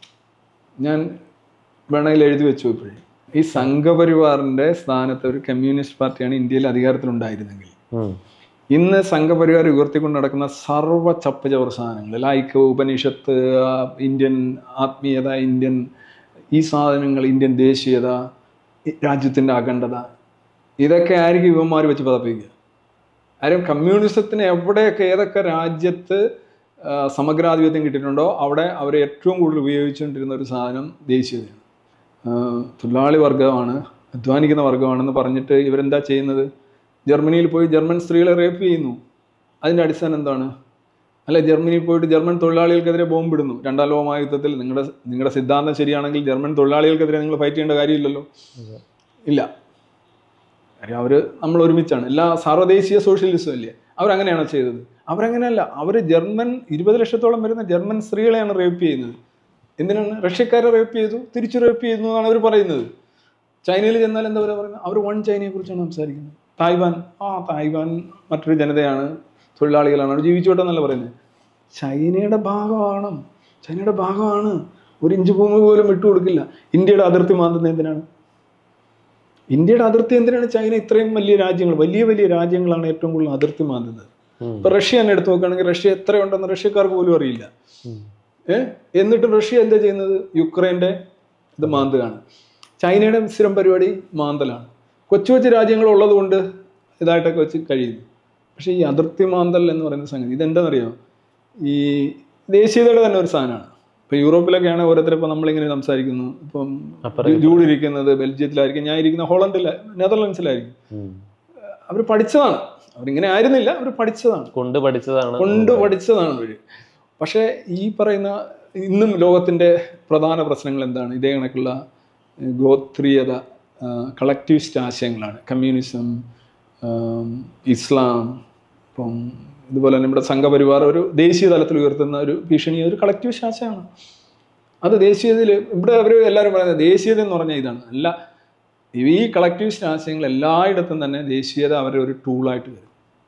ഞാൻ വേണമെങ്കിൽ എഴുതി വെച്ചു ഇപ്പോഴേ ഈ സംഘപരിവാറിന്റെ സ്ഥാനത്ത് ഒരു കമ്മ്യൂണിസ്റ്റ് പാർട്ടിയാണ് ഇന്ത്യയിൽ അധികാരത്തിലുണ്ടായിരുന്നെങ്കിൽ ഉം. ഇന്ന് സംഘപരിവാർ ഉയർത്തിക്കൊണ്ട് നടക്കുന്ന സർവ്വ ചപ്പചവർ സാധനങ്ങൾ ലൈക്ക് ഉപനിഷത്ത് ആ, ഇന്ത്യൻ ആത്മീയത ഇന്ത്യൻ ഈ സാധനങ്ങൾ ഇന്ത്യൻ ദേശീയത ഈ രാജ്യത്തിൻ്റെ അഖണ്ഡത ഇതൊക്കെ ആയിരിക്കും ഇവന്മാർ വെച്ച് പതപ്പിക്കുക കാര്യം കമ്മ്യൂണിസത്തിന് എവിടെയൊക്കെ ഏതൊക്കെ രാജ്യത്ത് ആ, സമഗ്രാധിപത്യം കിട്ടിയിട്ടുണ്ടോ അവിടെ അവർ ഏറ്റവും കൂടുതൽ ഉപയോഗിച്ചുകൊണ്ടിരുന്ന ഒരു സാധനം ദേശീയതയാണ് ആ, തൊഴിലാളി വർഗമാണ് അധ്വാനിക്കുന്ന വർഗമാണെന്ന് പറഞ്ഞിട്ട് ഇവരെന്താ ചെയ്യുന്നത് ജർമ്മനിയിൽ പോയി ജർമ്മൻ സ്ത്രീകളെ റേപ്പ് ചെയ്യുന്നു അതിൻ്റെ അടിസ്ഥാനം എന്താണ് അല്ല ജർമ്മനിയിൽ പോയിട്ട് ജർമ്മൻ തൊഴിലാളികൾക്കെതിരെ ബോംബിടുന്നു രണ്ടാം ലോക മഹായുദ്ധത്തിൽ നിങ്ങളുടെ നിങ്ങളുടെ സിദ്ധാന്തം ശരിയാണെങ്കിൽ ജർമ്മൻ തൊഴിലാളികൾക്കെതിരെ നിങ്ങൾ ഫൈറ്റ് ചെയ്യേണ്ട കാര്യമില്ലല്ലോ ഇല്ല കാര്യം അവർ നമ്മൾ ഒരുമിച്ചാണ് എല്ലാ സർവ്വദേശീയ സോഷ്യലിസ്റ്റും അല്ലേ അവരങ്ങനെയാണോ ചെയ്തത് അവരങ്ങനെയല്ല അവർ ജർമ്മൻ ഇരുപത് ലക്ഷത്തോളം വരുന്ന ജർമ്മൻ സ്ത്രീകളെയാണ് റേപ്പ് ചെയ്യുന്നത് എന്തിനാണ് റഷ്യക്കാരെ റേപ്പ് ചെയ്തു തിരിച്ചു റേപ്പ് ചെയ്യുന്നു എന്നാണ് അവർ പറയുന്നത് ചൈനയിൽ ചെന്നാൽ എന്താ പറയുക പറയുന്നത് അവർ വൺ ചൈനയെ കുറിച്ചാണ് സംസാരിക്കുന്നത് തായ്വാൻ ആ തായ്വാൻ മറ്റൊരു ജനതയാണ് തൊഴിലാളികളാണ് അവർ ജീവിച്ചോട്ടെ എന്നല്ല പറയുന്നത് ചൈനയുടെ ഭാഗമാണ് ചൈനയുടെ ഭാഗമാണ് ഒരു ഇഞ്ച് ഭൂമി പോലും വിട്ടുകൊടുക്കില്ല ഇന്ത്യയുടെ അതിർത്തി മാന്തുന്നത് എന്തിനാണ് ഇന്ത്യയുടെ അതിർത്തി എന്തിനാണ് ചൈന ഇത്രയും വലിയ രാജ്യങ്ങൾ വലിയ വലിയ രാജ്യങ്ങളാണ് ഏറ്റവും കൂടുതൽ അതിർത്തി മാന്തുന്നത് ഉം. ഇപ്പൊ റഷ്യ തന്നെ എടുത്തു നോക്കുകയാണെങ്കിൽ റഷ്യ എത്രയുണ്ടെന്ന് റഷ്യക്കാർക്ക് പോലും അറിയില്ല ഉം. ഏ എന്നിട്ട് റഷ്യ എന്താ ചെയ്യുന്നത് യുക്രൈൻ്റെ ഇത് മാന്തുകയാണ് ചൈനയുടെ സ്ഥിരം പരിപാടി മാന്തലാണ് കൊച്ചു കൊച്ചു രാജ്യങ്ങൾ ഉള്ളതുകൊണ്ട് ഇതായിട്ടൊക്കെ വെച്ച് കഴിയുന്നു പക്ഷേ ഈ അതിർത്തി മാന്തൽ എന്ന് പറയുന്ന സംഗതി ഇതെന്താണെന്നറിയോ ഈ ദേശീയതയുടെ തന്നെ ഒരു സാധനമാണ് ഇപ്പം യൂറോപ്പിലൊക്കെയാണ് ഓരോരുത്തർ ഇപ്പം നമ്മളിങ്ങനെ സംസാരിക്കുന്നു ഇപ്പം അപ്പുറം ജൂഡ് ഇരിക്കുന്നത് ബെൽജിയത്തിലായിരിക്കും ഞാൻ ഇരിക്കുന്ന ഹോളണ്ടിൽ നെതർലൻഡ്സിലായിരിക്കും ഉം. അവർ പഠിച്ചതാണ് അവരിങ്ങനെ ആയിരുന്നില്ല അവർ പഠിച്ചതാണ് കൊണ്ട് പഠിച്ചതാണ് കൊണ്ട് പഠിച്ചതാണ് അവര് പക്ഷേ ഈ പറയുന്ന ഇന്നും ലോകത്തിന്റെ പ്രധാന പ്രശ്നങ്ങൾ എന്താണ് ഇതേ കണക്കുള്ള ഏഹ്, ഗോത്രീയത കളക്ടിവിസ്റ്റ് ആശയങ്ങളാണ് കമ്മ്യൂണിസം ആം, ഇസ്ലാം ഇപ്പം ഇതുപോലെ തന്നെ ഇവിടെ സംഘപരിവാർ ഒരു ദേശീയ തലത്തിൽ ഉയർത്തുന്ന ഒരു ഭീഷണി ഒരു കളക്ടിവിസ്റ്റ് ആശയമാണ് അത് ദേശീയതയിൽ ഇവിടെ അവർ എല്ലാവരും പറയുന്നത് ദേശീയത എന്ന് പറഞ്ഞാൽ ഇതാണ് അല്ല ഈ കളക്ടിവിസ്റ്റ് ആശയങ്ങൾ എല്ലായിടത്തും തന്നെ ദേശീയത അവരുടെ ഒരു ടൂളായിട്ട് വരും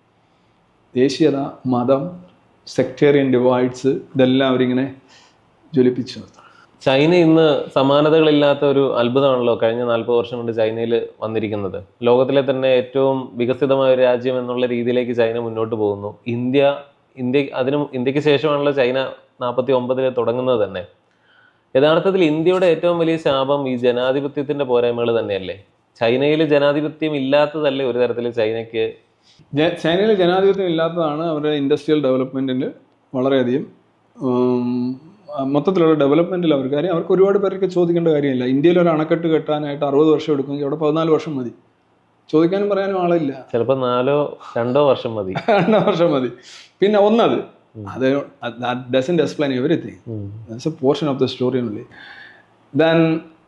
ദേശീയത മതം സെക്ടേറിയൻ ഡിവൈഡ്സ് ഇതെല്ലാം അവരിങ്ങനെ ജ്വലിപ്പിച്ചു നിർത്തും ചൈന ഇന്ന് സമാനതകളില്ലാത്ത ഒരു അത്ഭുതമാണല്ലോ കഴിഞ്ഞ നാൽപ്പത് വർഷം കൊണ്ട് ചൈനയിൽ വന്നിരിക്കുന്നത് ലോകത്തിലെ തന്നെ ഏറ്റവും വികസിതമായ ഒരു രാജ്യം എന്നുള്ള രീതിയിലേക്ക് ചൈന മുന്നോട്ട് പോകുന്നു ഇന്ത്യ ഇന്ത്യ അതിനും ഇന്ത്യക്ക് ശേഷമാണല്ലോ ചൈന നാൽപ്പത്തി ഒമ്പതിൽ തുടങ്ങുന്നത് തന്നെ യഥാർത്ഥത്തിൽ ഇന്ത്യയുടെ ഏറ്റവും വലിയ ശാപം ഈ ജനാധിപത്യത്തിന്റെ പോരായ്മകൾ തന്നെയല്ലേ ചൈനയിൽ ജനാധിപത്യം ഇല്ലാത്തതല്ലേ ഒരു തരത്തിൽ ചൈനയ്ക്ക് ജ- ചൈനയിൽ ജനാധിപത്യം ഇല്ലാത്തതാണ് അവരുടെ ഇൻഡസ്ട്രിയൽ ഡെവലപ്മെൻറ്റിൽ വളരെയധികം ഉം, മൊത്തത്തിലുള്ള ഡെവലപ്മെൻറ്റിൽ അവർ കാര്യം അവർക്ക് ഒരുപാട് പേർക്ക് ചോദിക്കേണ്ട കാര്യമില്ല ഇന്ത്യയിൽ ഒരു അണക്കെട്ട് കെട്ടാനായിട്ട് അറുപത് വർഷം എടുക്കുമെങ്കിൽ അവിടെ പതിനാല് വർഷം മതി ചോദിക്കാനും പറയാനും ആളില്ല ചിലപ്പോൾ നാലോ രണ്ടോ വർഷം മതി രണ്ട് വർഷം മതി പിന്നെ ഒന്നത് അത് doesn't explain everything um. That's a portion of the story only then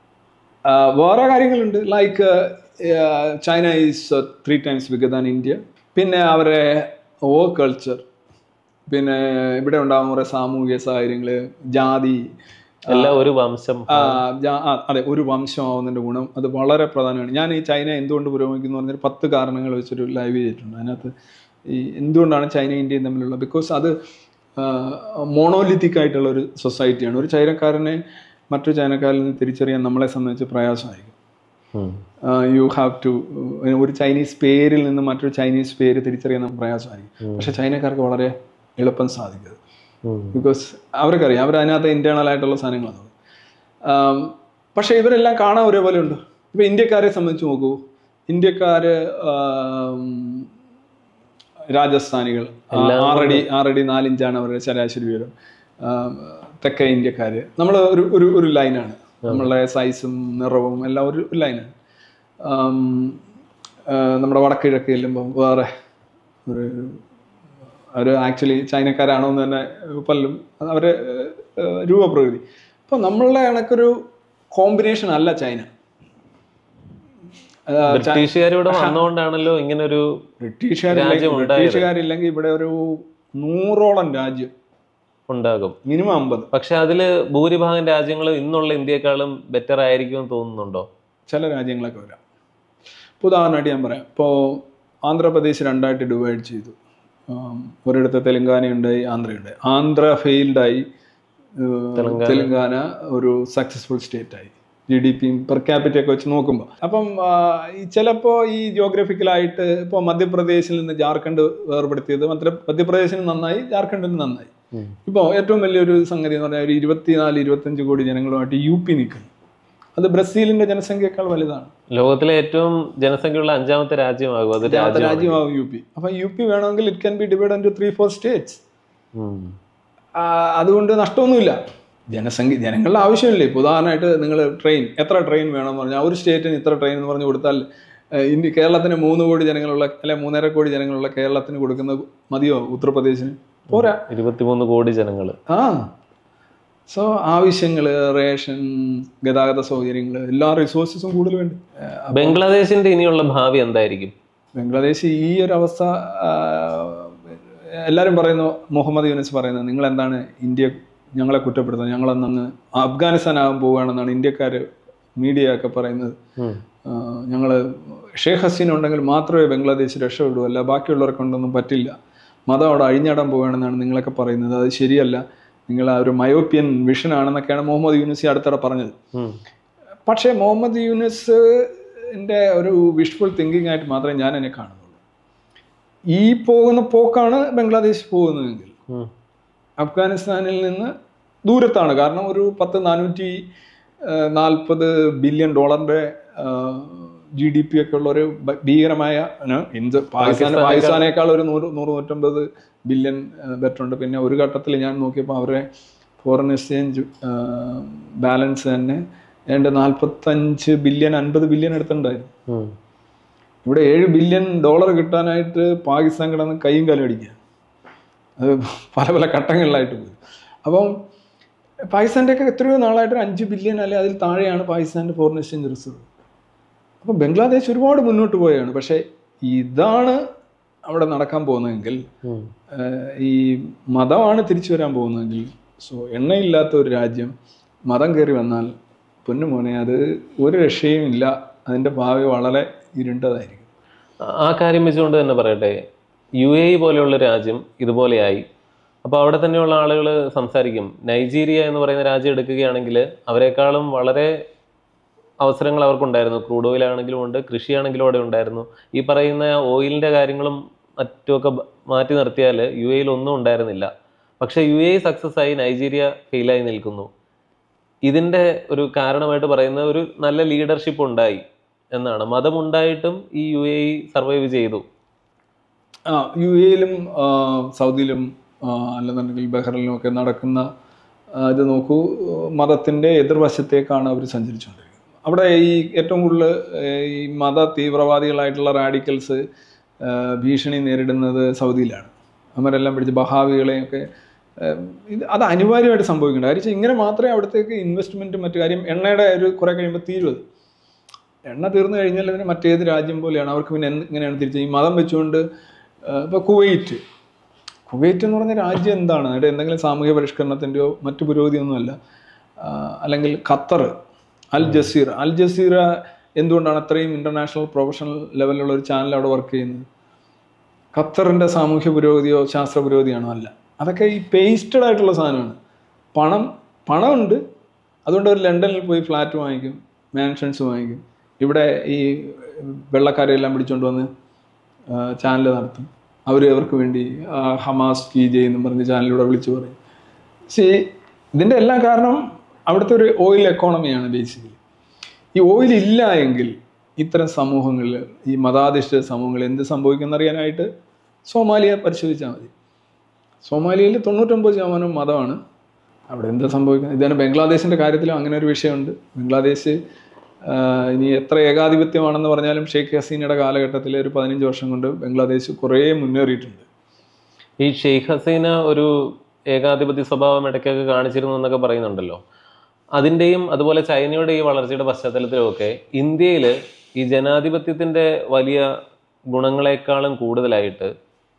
വേറെ കാര്യങ്ങളുണ്ട് like China is three times bigger than India പിന്നെ അവരെ വർക്ക് കൾച്ചർ പിന്നെ ഇവിടെ ഉണ്ടാകുന്ന കുറേ സാമൂഹിക സാഹചര്യങ്ങൾ ജാതി എല്ലാം ഒരു വംശം ആ, ജാ- ആ, അതെ ഒരു വംശമാവുന്നതിൻ്റെ ഗുണം അത് വളരെ പ്രധാനമാണ് ഞാൻ ഈ ചൈന എന്തുകൊണ്ട് പുരോഗമിക്കുന്നു പറഞ്ഞൊരു പത്ത് കാരണങ്ങൾ വെച്ചൊരു ലൈവ് ചെയ്തിട്ടുണ്ട് അതിനകത്ത് ഈ എന്തുകൊണ്ടാണ് ചൈന ഇന്ത്യയും തമ്മിലുള്ള ബിക്കോസ് അത് മോണോലിത്തിക് ആയിട്ടുള്ള ഒരു സൊസൈറ്റിയാണ് ഒരു ചൈനക്കാരനെ മറ്റൊരു ചൈനക്കാരിൽ നിന്ന് തിരിച്ചറിയാൻ നമ്മളെ സംബന്ധിച്ച് പ്രയാസമായിരിക്കും ഉം. യു ഹാവ് ടു ഒരു ചൈനീസ് പേരിൽ നിന്ന് മറ്റൊരു ചൈനീസ് പേര് തിരിച്ചറിയാൻ നമുക്ക് പ്രയാസമായിരിക്കും പക്ഷേ ചൈനക്കാർക്ക് വളരെ എളുപ്പം സാധിക്കും അത്. ഉം. ബിക്കോസ് അവർക്കറിയാം അവർ അതിനകത്ത് ഇന്റേണൽ ആയിട്ടുള്ള സാധനങ്ങളാണ് ആം, പക്ഷേ ഇവരെല്ലാം കാണാൻ ഒരേപോലെ ഉണ്ട് ഇപ്പൊ ഇന്ത്യക്കാരെ സംബന്ധിച്ച് നോക്കൂ ഇന്ത്യക്കാര് ആം, രാജസ്ഥാനികൾ ആ, ആറടി ആറടി നാലിഞ്ചാണ് അവരുടെ ശരാശരി ഉയരം ആം, തെക്കേ ഇന്ത്യക്കാര് നമ്മൾ ഒരു ഒരു ഒരു ലൈനാണ് നമ്മളുടെ സൈസും നിറവും എല്ലാം ഒരു ഒരു ലൈനാണ് ആം, ആ, നമ്മുടെ വടക്കിഴക്ക് ചെല്ലുമ്പം വേറെ ഒരു അവർ ആക്ച്വലി ചൈനക്കാരാണോ എന്ന് തന്നെ പലരും അവരെ ഏഹ്, രൂപപ്രകൃതി അപ്പോൾ നമ്മളുടെ കണക്കൊരു കോമ്പിനേഷൻ അല്ല ചൈന ആ, ച- ബ്രിട്ടീഷുകാർ ഇവിടെ വന്നുകൊണ്ടാണല്ലോ ഇങ്ങനെ ഒരു ബ്രിട്ടീഷുകാരില്ലെങ്കിൽ രാജ്യം ഉണ്ടായത്. ബ്രിട്ടീഷുകാരില്ലെങ്കിൽ ഇവിടെ ഒരു നൂറോളം രാജ്യം ഉണ്ടാകും മിനിമം അമ്പത് പക്ഷെ അതില് ഭൂരിഭാഗം രാജ്യങ്ങളും ഇന്നുള്ള ഇന്ത്യയെക്കാളും ബെറ്റർ ആയിരിക്കും എന്ന് തോന്നുന്നുണ്ടോ ചില രാജ്യങ്ങളൊക്കെ വരാം ഇപ്പോൾ ഉദാഹരണമായിട്ട് ഞാൻ പറയാം ഇപ്പോൾ ആന്ധ്രാപ്രദേശ് രണ്ടായിട്ട് ഡിവൈഡ് ചെയ്തു ആം, ഒരിടത്ത് തെലങ്കാന ഉണ്ടായി ആന്ധ്രയുണ്ടായി ആന്ധ്ര ഫെയിൽഡായി തെലങ്കാന ഒരു സക്സസ്ഫുൾ സ്റ്റേറ്റ് ആയി ജി ഡി പിയും പെർ ക്യാപിറ്റ ഒക്കെ വെച്ച് നോക്കുമ്പോൾ അപ്പം ആ, ഈ ചിലപ്പോൾ ഈ ജിയോഗ്രഫിക്കലായിട്ട് ഇപ്പോൾ മധ്യപ്രദേശിൽ നിന്ന് ജാർഖണ്ഡ് വേർപെടുത്തിയത് മധ്യ മധ്യപ്രദേശിന് നന്നായി ജാർഖണ്ഡിന് നന്നായി ഉം. ഇപ്പോൾ ഏറ്റവും വലിയൊരു സംഗതി എന്ന് പറഞ്ഞാൽ ഒരു ഇരുപത്തിനാല് ഇരുപത്തഞ്ച് കോടി ജനങ്ങളുമായിട്ട് യു പി നിൽക്കുന്നു അത് ബ്രസീലിന്റെ ജനസംഖ്യയേക്കാൾ വലുതാണ് ലോകത്തിലെ ഏറ്റവും ജനസംഖ്യയുള്ള അഞ്ചാമത്തെ രാജ്യമാകും അത് രാജ്യത്തെ രാജ്യം രാജ്യമാവും യു പി അപ്പം യു പി വേണമെങ്കിൽ it can be divide into three four states um. അതുകൊണ്ട് നഷ്ടമൊന്നുമില്ല ജനസംഖ്യ ജനങ്ങളുടെ ആവശ്യമില്ലേ ഇപ്പോൾ ഉദാഹരണമായിട്ട് നിങ്ങൾ ട്രെയിൻ എത്ര ട്രെയിൻ വേണമെന്ന് പറഞ്ഞാൽ ഒരു സ്റ്റേറ്റിന് ഇത്ര ട്രെയിൻ എന്ന് പറഞ്ഞ് കൊടുത്താൽ ഏഹ്, ഇന്ത്യ കേരളത്തിന് മൂന്ന് കോടി ജനങ്ങളുള്ള അല്ലെ മൂന്നര കോടി ജനങ്ങളുള്ള കേരളത്തിന് കൊടുക്കുന്നത് മതിയോ ഉത്തർപ്രദേശിന് പോരാ ഇരുപത്തിമൂന്ന് കോടി ജനങ്ങള് ആ സോ ആവശ്യങ്ങൾ റേഷൻ ഗതാഗത സൗകര്യങ്ങൾ എല്ലാ റിസോഴ്സസും കൂടുതൽ വേണ്ടി ഏഹ്, ബംഗ്ലാദേശിന്റെ ഇനിയുള്ള ഭാവി എന്തായിരിക്കും ബംഗ്ലാദേശ് ഈ ഒരു അവസ്ഥ ആ, എല്ലാവരും പറയുന്നു മുഹമ്മദ് യൂനിസ് പറയുന്നത് നിങ്ങൾ എന്താണ് ഇന്ത്യ ഞങ്ങളെ കുറ്റപ്പെടുത്തുന്നത് ഞങ്ങളന്നങ്ങ് അഫ്ഗാനിസ്ഥാൻ ആകാൻ പോവുകയാണെന്നാണ് ഇന്ത്യക്കാർ മീഡിയ ഒക്കെ പറയുന്നത് ഉം. ഞങ്ങൾ ഷേഖ് ഹസീന ഉണ്ടെങ്കിൽ മാത്രമേ ബംഗ്ലാദേശ് രക്ഷപ്പെടൂ അല്ല ബാക്കിയുള്ളവരെ കൊണ്ടൊന്നും പറ്റില്ല മതം അവിടെ അഴിഞ്ഞാടാൻ പോവുകയാണെന്നാണ് നിങ്ങളൊക്കെ പറയുന്നത് അത് ശരിയല്ല നിങ്ങൾ ആ ഒരു മയോപ്യൻ വിഷൻ ആണെന്നൊക്കെയാണ് മുഹമ്മദ് യൂനിസ് ഈ അടുത്തിടെ പറഞ്ഞത് ഉം. പക്ഷേ മുഹമ്മദ് യൂനിസിൻ്റെ ഒരു വിഷ്ഫുൾ തിങ്കിങ് ആയിട്ട് മാത്രമേ ഞാൻ എന്നെ കാണുന്നുള്ളൂ ഈ പോകുന്ന പോക്കാണ് ബംഗ്ലാദേശ് പോകുന്നതെങ്കിൽ ഉം. അഫ്ഗാനിസ്ഥാനിൽ നിന്ന് ദൂരത്താണ് കാരണം ഒരു പത്ത് നാനൂറ്റി നാൽപ്പത് ബില്യൺ ഡോളറിന്റെ ജി ഡി പി ഒക്കെ ഉള്ള ഒരു ഭ- ഭീകരമായ ന് ഇന്ത്യ പാകിസ്ഥാൻ പാകിസ്ഥാനേക്കാൾ ഒരു നൂറ് നൂറ് നൂറ്റമ്പത് ബില്യൺ ബെറ്റർ ഉണ്ട് പിന്നെ ഒരു ഘട്ടത്തിൽ ഞാൻ നോക്കിയപ്പോൾ അവരുടെ ഫോറിൻ എക്സ്ചേഞ്ച് ബാലൻസ് തന്നെ ഏതാണ്ട് നാൽപ്പത്തഞ്ച് ബില്യൺ അൻപത് ബില്യൺ എടുത്തിട്ടുണ്ടായിരുന്നു ഉം. ഇവിടെ ഏഴ് ബില്യൺ ഡോളർ കിട്ടാനായിട്ട് പാകിസ്ഥാൻ കിടന്ന് കൈയും കാലും അടിക്കുക അത് പല പല ഘട്ടങ്ങളിലായിട്ട് പോയി അപ്പം പാകിസ്ഥാൻ്റെ ഒക്കെ എത്രയോ നാളായിട്ട് ഒരു അഞ്ച് ബില്യൺ അല്ലെ അതിൽ താഴെയാണ് പാകിസ്ഥാൻ്റെ ഫോറിൻ എക്സ്ചേഞ്ച് റിസർവ് അപ്പം ബംഗ്ലാദേശ് ഒരുപാട് മുന്നോട്ട് പോയാണ് പക്ഷേ ഇതാണ് അവിടെ നടക്കാൻ പോകുന്നതെങ്കിൽ ഉം. ഏഹ് ഈ മതമാണ് തിരിച്ചു വരാൻ പോകുന്നതെങ്കിൽ സോ എണ്ണയില്ലാത്ത ഒരു രാജ്യം മതം കയറി വന്നാൽ പൊന്നുമോനെ അത് ഒരു രക്ഷയും ഇല്ല അതിൻ്റെ ഭാവി വളരെ ഇരുണ്ടതായിരിക്കും ആ- ആ കാര്യം വെച്ചുകൊണ്ട് തന്നെ പറയട്ടെ യു എ പോലെയുള്ള രാജ്യം ഇതുപോലെയായി അപ്പോൾ അവിടെ തന്നെയുള്ള ആളുകൾ സംസാരിക്കും നൈജീരിയ എന്ന് പറയുന്ന രാജ്യം എടുക്കുകയാണെങ്കിൽ അവരെക്കാളും വളരെ അവസരങ്ങൾ അവർക്കുണ്ടായിരുന്നു ക്രൂഡ് ഓയിൽ ആണെങ്കിലും ഉണ്ട് കൃഷിയാണെങ്കിലും അവിടെ ഉണ്ടായിരുന്നു ഈ പറയുന്ന ഓയിലിൻ്റെ കാര്യങ്ങളും മറ്റുമൊക്കെ ബ- മാറ്റി നിർത്തിയാൽ യു എയിൽ ഒന്നും ഉണ്ടായിരുന്നില്ല പക്ഷേ യു എ സക്സസ് ആയി നൈജീരിയ ഫെയിലായി നിൽക്കുന്നു ഇതിൻ്റെ ഒരു കാരണമായിട്ട് പറയുന്നത് ഒരു നല്ല ലീഡർഷിപ്പ് ഉണ്ടായി എന്നാണ് മതമുണ്ടായിട്ടും ഈ യു എ സർവൈവ് ചെയ്തു ആ യു എയിലും സൗദിയിലും ആ, അല്ലെന്നുണ്ടെങ്കിൽ ബഹ്റിനിലും ഒക്കെ നടക്കുന്ന ആ, ഇത് നോക്കൂ മതത്തിൻ്റെ എതിർവശത്തേക്കാണ് അവർ സഞ്ചരിച്ചുകൊണ്ടിരിക്കുന്നത് അവിടെ ഈ ഏറ്റവും കൂടുതൽ ഏഹ്, ഈ മത തീവ്രവാദികളായിട്ടുള്ള റാഡിക്കൽസ് ഭീഷണി നേരിടുന്നത് സൗദിയിലാണ് അവരെല്ലാം പിടിച്ച് ബഹാവികളെയൊക്കെ ഏഹ്, ഇത് അത് അനിവാര്യമായിട്ട് സംഭവിക്കുന്നുണ്ട് കാര്യം വെച്ചാൽ ഇങ്ങനെ മാത്രമേ അവിടത്തേക്ക് ഇൻവെസ്റ്റ്മെൻറ്റും മറ്റു കാര്യം എണ്ണയുടെ ഒരു കുറേ കഴിയുമ്പോൾ തീരും അത് എണ്ണ തീർന്നു കഴിഞ്ഞാൽ പിന്നെ മറ്റേത് രാജ്യം പോലെയാണ് അവർക്ക് പിന്നെ എന്ത് ഇങ്ങനെയാണ് തിരിച്ച് ഈ മതം വെച്ചുകൊണ്ട് ഇപ്പോൾ കുവൈറ്റ് കുവൈറ്റ് എന്ന് പറഞ്ഞ രാജ്യം എന്താണ് അവിടെ എന്തെങ്കിലും സാമൂഹ്യ പരിഷ്കരണത്തിൻ്റെയോ മറ്റു പുരോഗതിയൊന്നുമല്ല ആ, അല്ലെങ്കിൽ Qatar Al Jazeera Al Jazeera എന്തുകൊണ്ടാണ് അത്രയും ഇൻ്റർനാഷണൽ പ്രൊഫഷണൽ ലെവലിലുള്ള ഒരു ചാനൽ അവിടെ വർക്ക് ചെയ്യുന്നത് ഖത്തറിൻ്റെ സാമൂഹ്യ പുരോഗതിയോ ശാസ്ത്ര പുരോഗതിയാണോ അല്ല അതൊക്കെ ഈ പേസ്റ്റഡ് ആയിട്ടുള്ള സാധനമാണ് പണം പണമുണ്ട് അതുകൊണ്ട് അവർ ലണ്ടനിൽ പോയി ഫ്ലാറ്റ് വാങ്ങിക്കും മാൻഷൻസ് വാങ്ങിക്കും ഇവിടെ ഈ വെള്ളക്കാരെല്ലാം പിടിച്ചുകൊണ്ട് വന്ന് ചാനൽ നടത്തും അവർ അവർക്ക് വേണ്ടി ആ, ഹമാസ് കീ എന്നും പറഞ്ഞ് ചാനലിലൂടെ വിളിച്ചു പറയും പക്ഷേ ഇതിൻ്റെ എല്ലാം കാരണം അവിടുത്തെ ഒരു ഓയിൽ എക്കോണമിയാണ് ബേസിക്കലി ഈ ഓയിൽ ഇല്ല എങ്കിൽ ഇത്തരം സമൂഹങ്ങളിൽ ഈ മതാധിഷ്ഠിത സമൂഹങ്ങളിൽ എന്ത് സംഭവിക്കുന്നറിയാനായിട്ട് സോമാലിയ പരിശോധിച്ചാൽ മതി സോമാലിയയിൽ തൊണ്ണൂറ്റൊമ്പത് ശതമാനം മതമാണ് അവിടെ എന്താ സംഭവിക്കുന്നത് ഇതാണ് ബംഗ്ലാദേശിൻ്റെ കാര്യത്തിലും അങ്ങനെ ഒരു വിഷയമുണ്ട് ബംഗ്ലാദേശ് ആ, ഇനി എത്ര ഏകാധിപത്യമാണെന്ന് പറഞ്ഞാലും ഷെയ്ഖ് ഹസീനയുടെ കാലഘട്ടത്തിൽ ഒരു പതിനഞ്ച് വർഷം കൊണ്ട് ബംഗ്ലാദേശ് കുറേ മുന്നേറിയിട്ടുണ്ട് ഈ ഷെയ്ഖ് ഹസീന ഒരു ഏകാധിപത്യ സ്വഭാവം ഇടയ്ക്കൊക്കെ കാണിച്ചിരുന്നു എന്നൊക്കെ പറയുന്നുണ്ടല്ലോ അതിൻ്റെയും അതുപോലെ ചൈനയുടെ ഈ വളർച്ചയുടെ പശ്ചാത്തലത്തിലുമൊക്കെ ഇന്ത്യയിൽ ഈ ജനാധിപത്യത്തിൻ്റെ വലിയ ഗുണങ്ങളെക്കാളും കൂടുതലായിട്ട്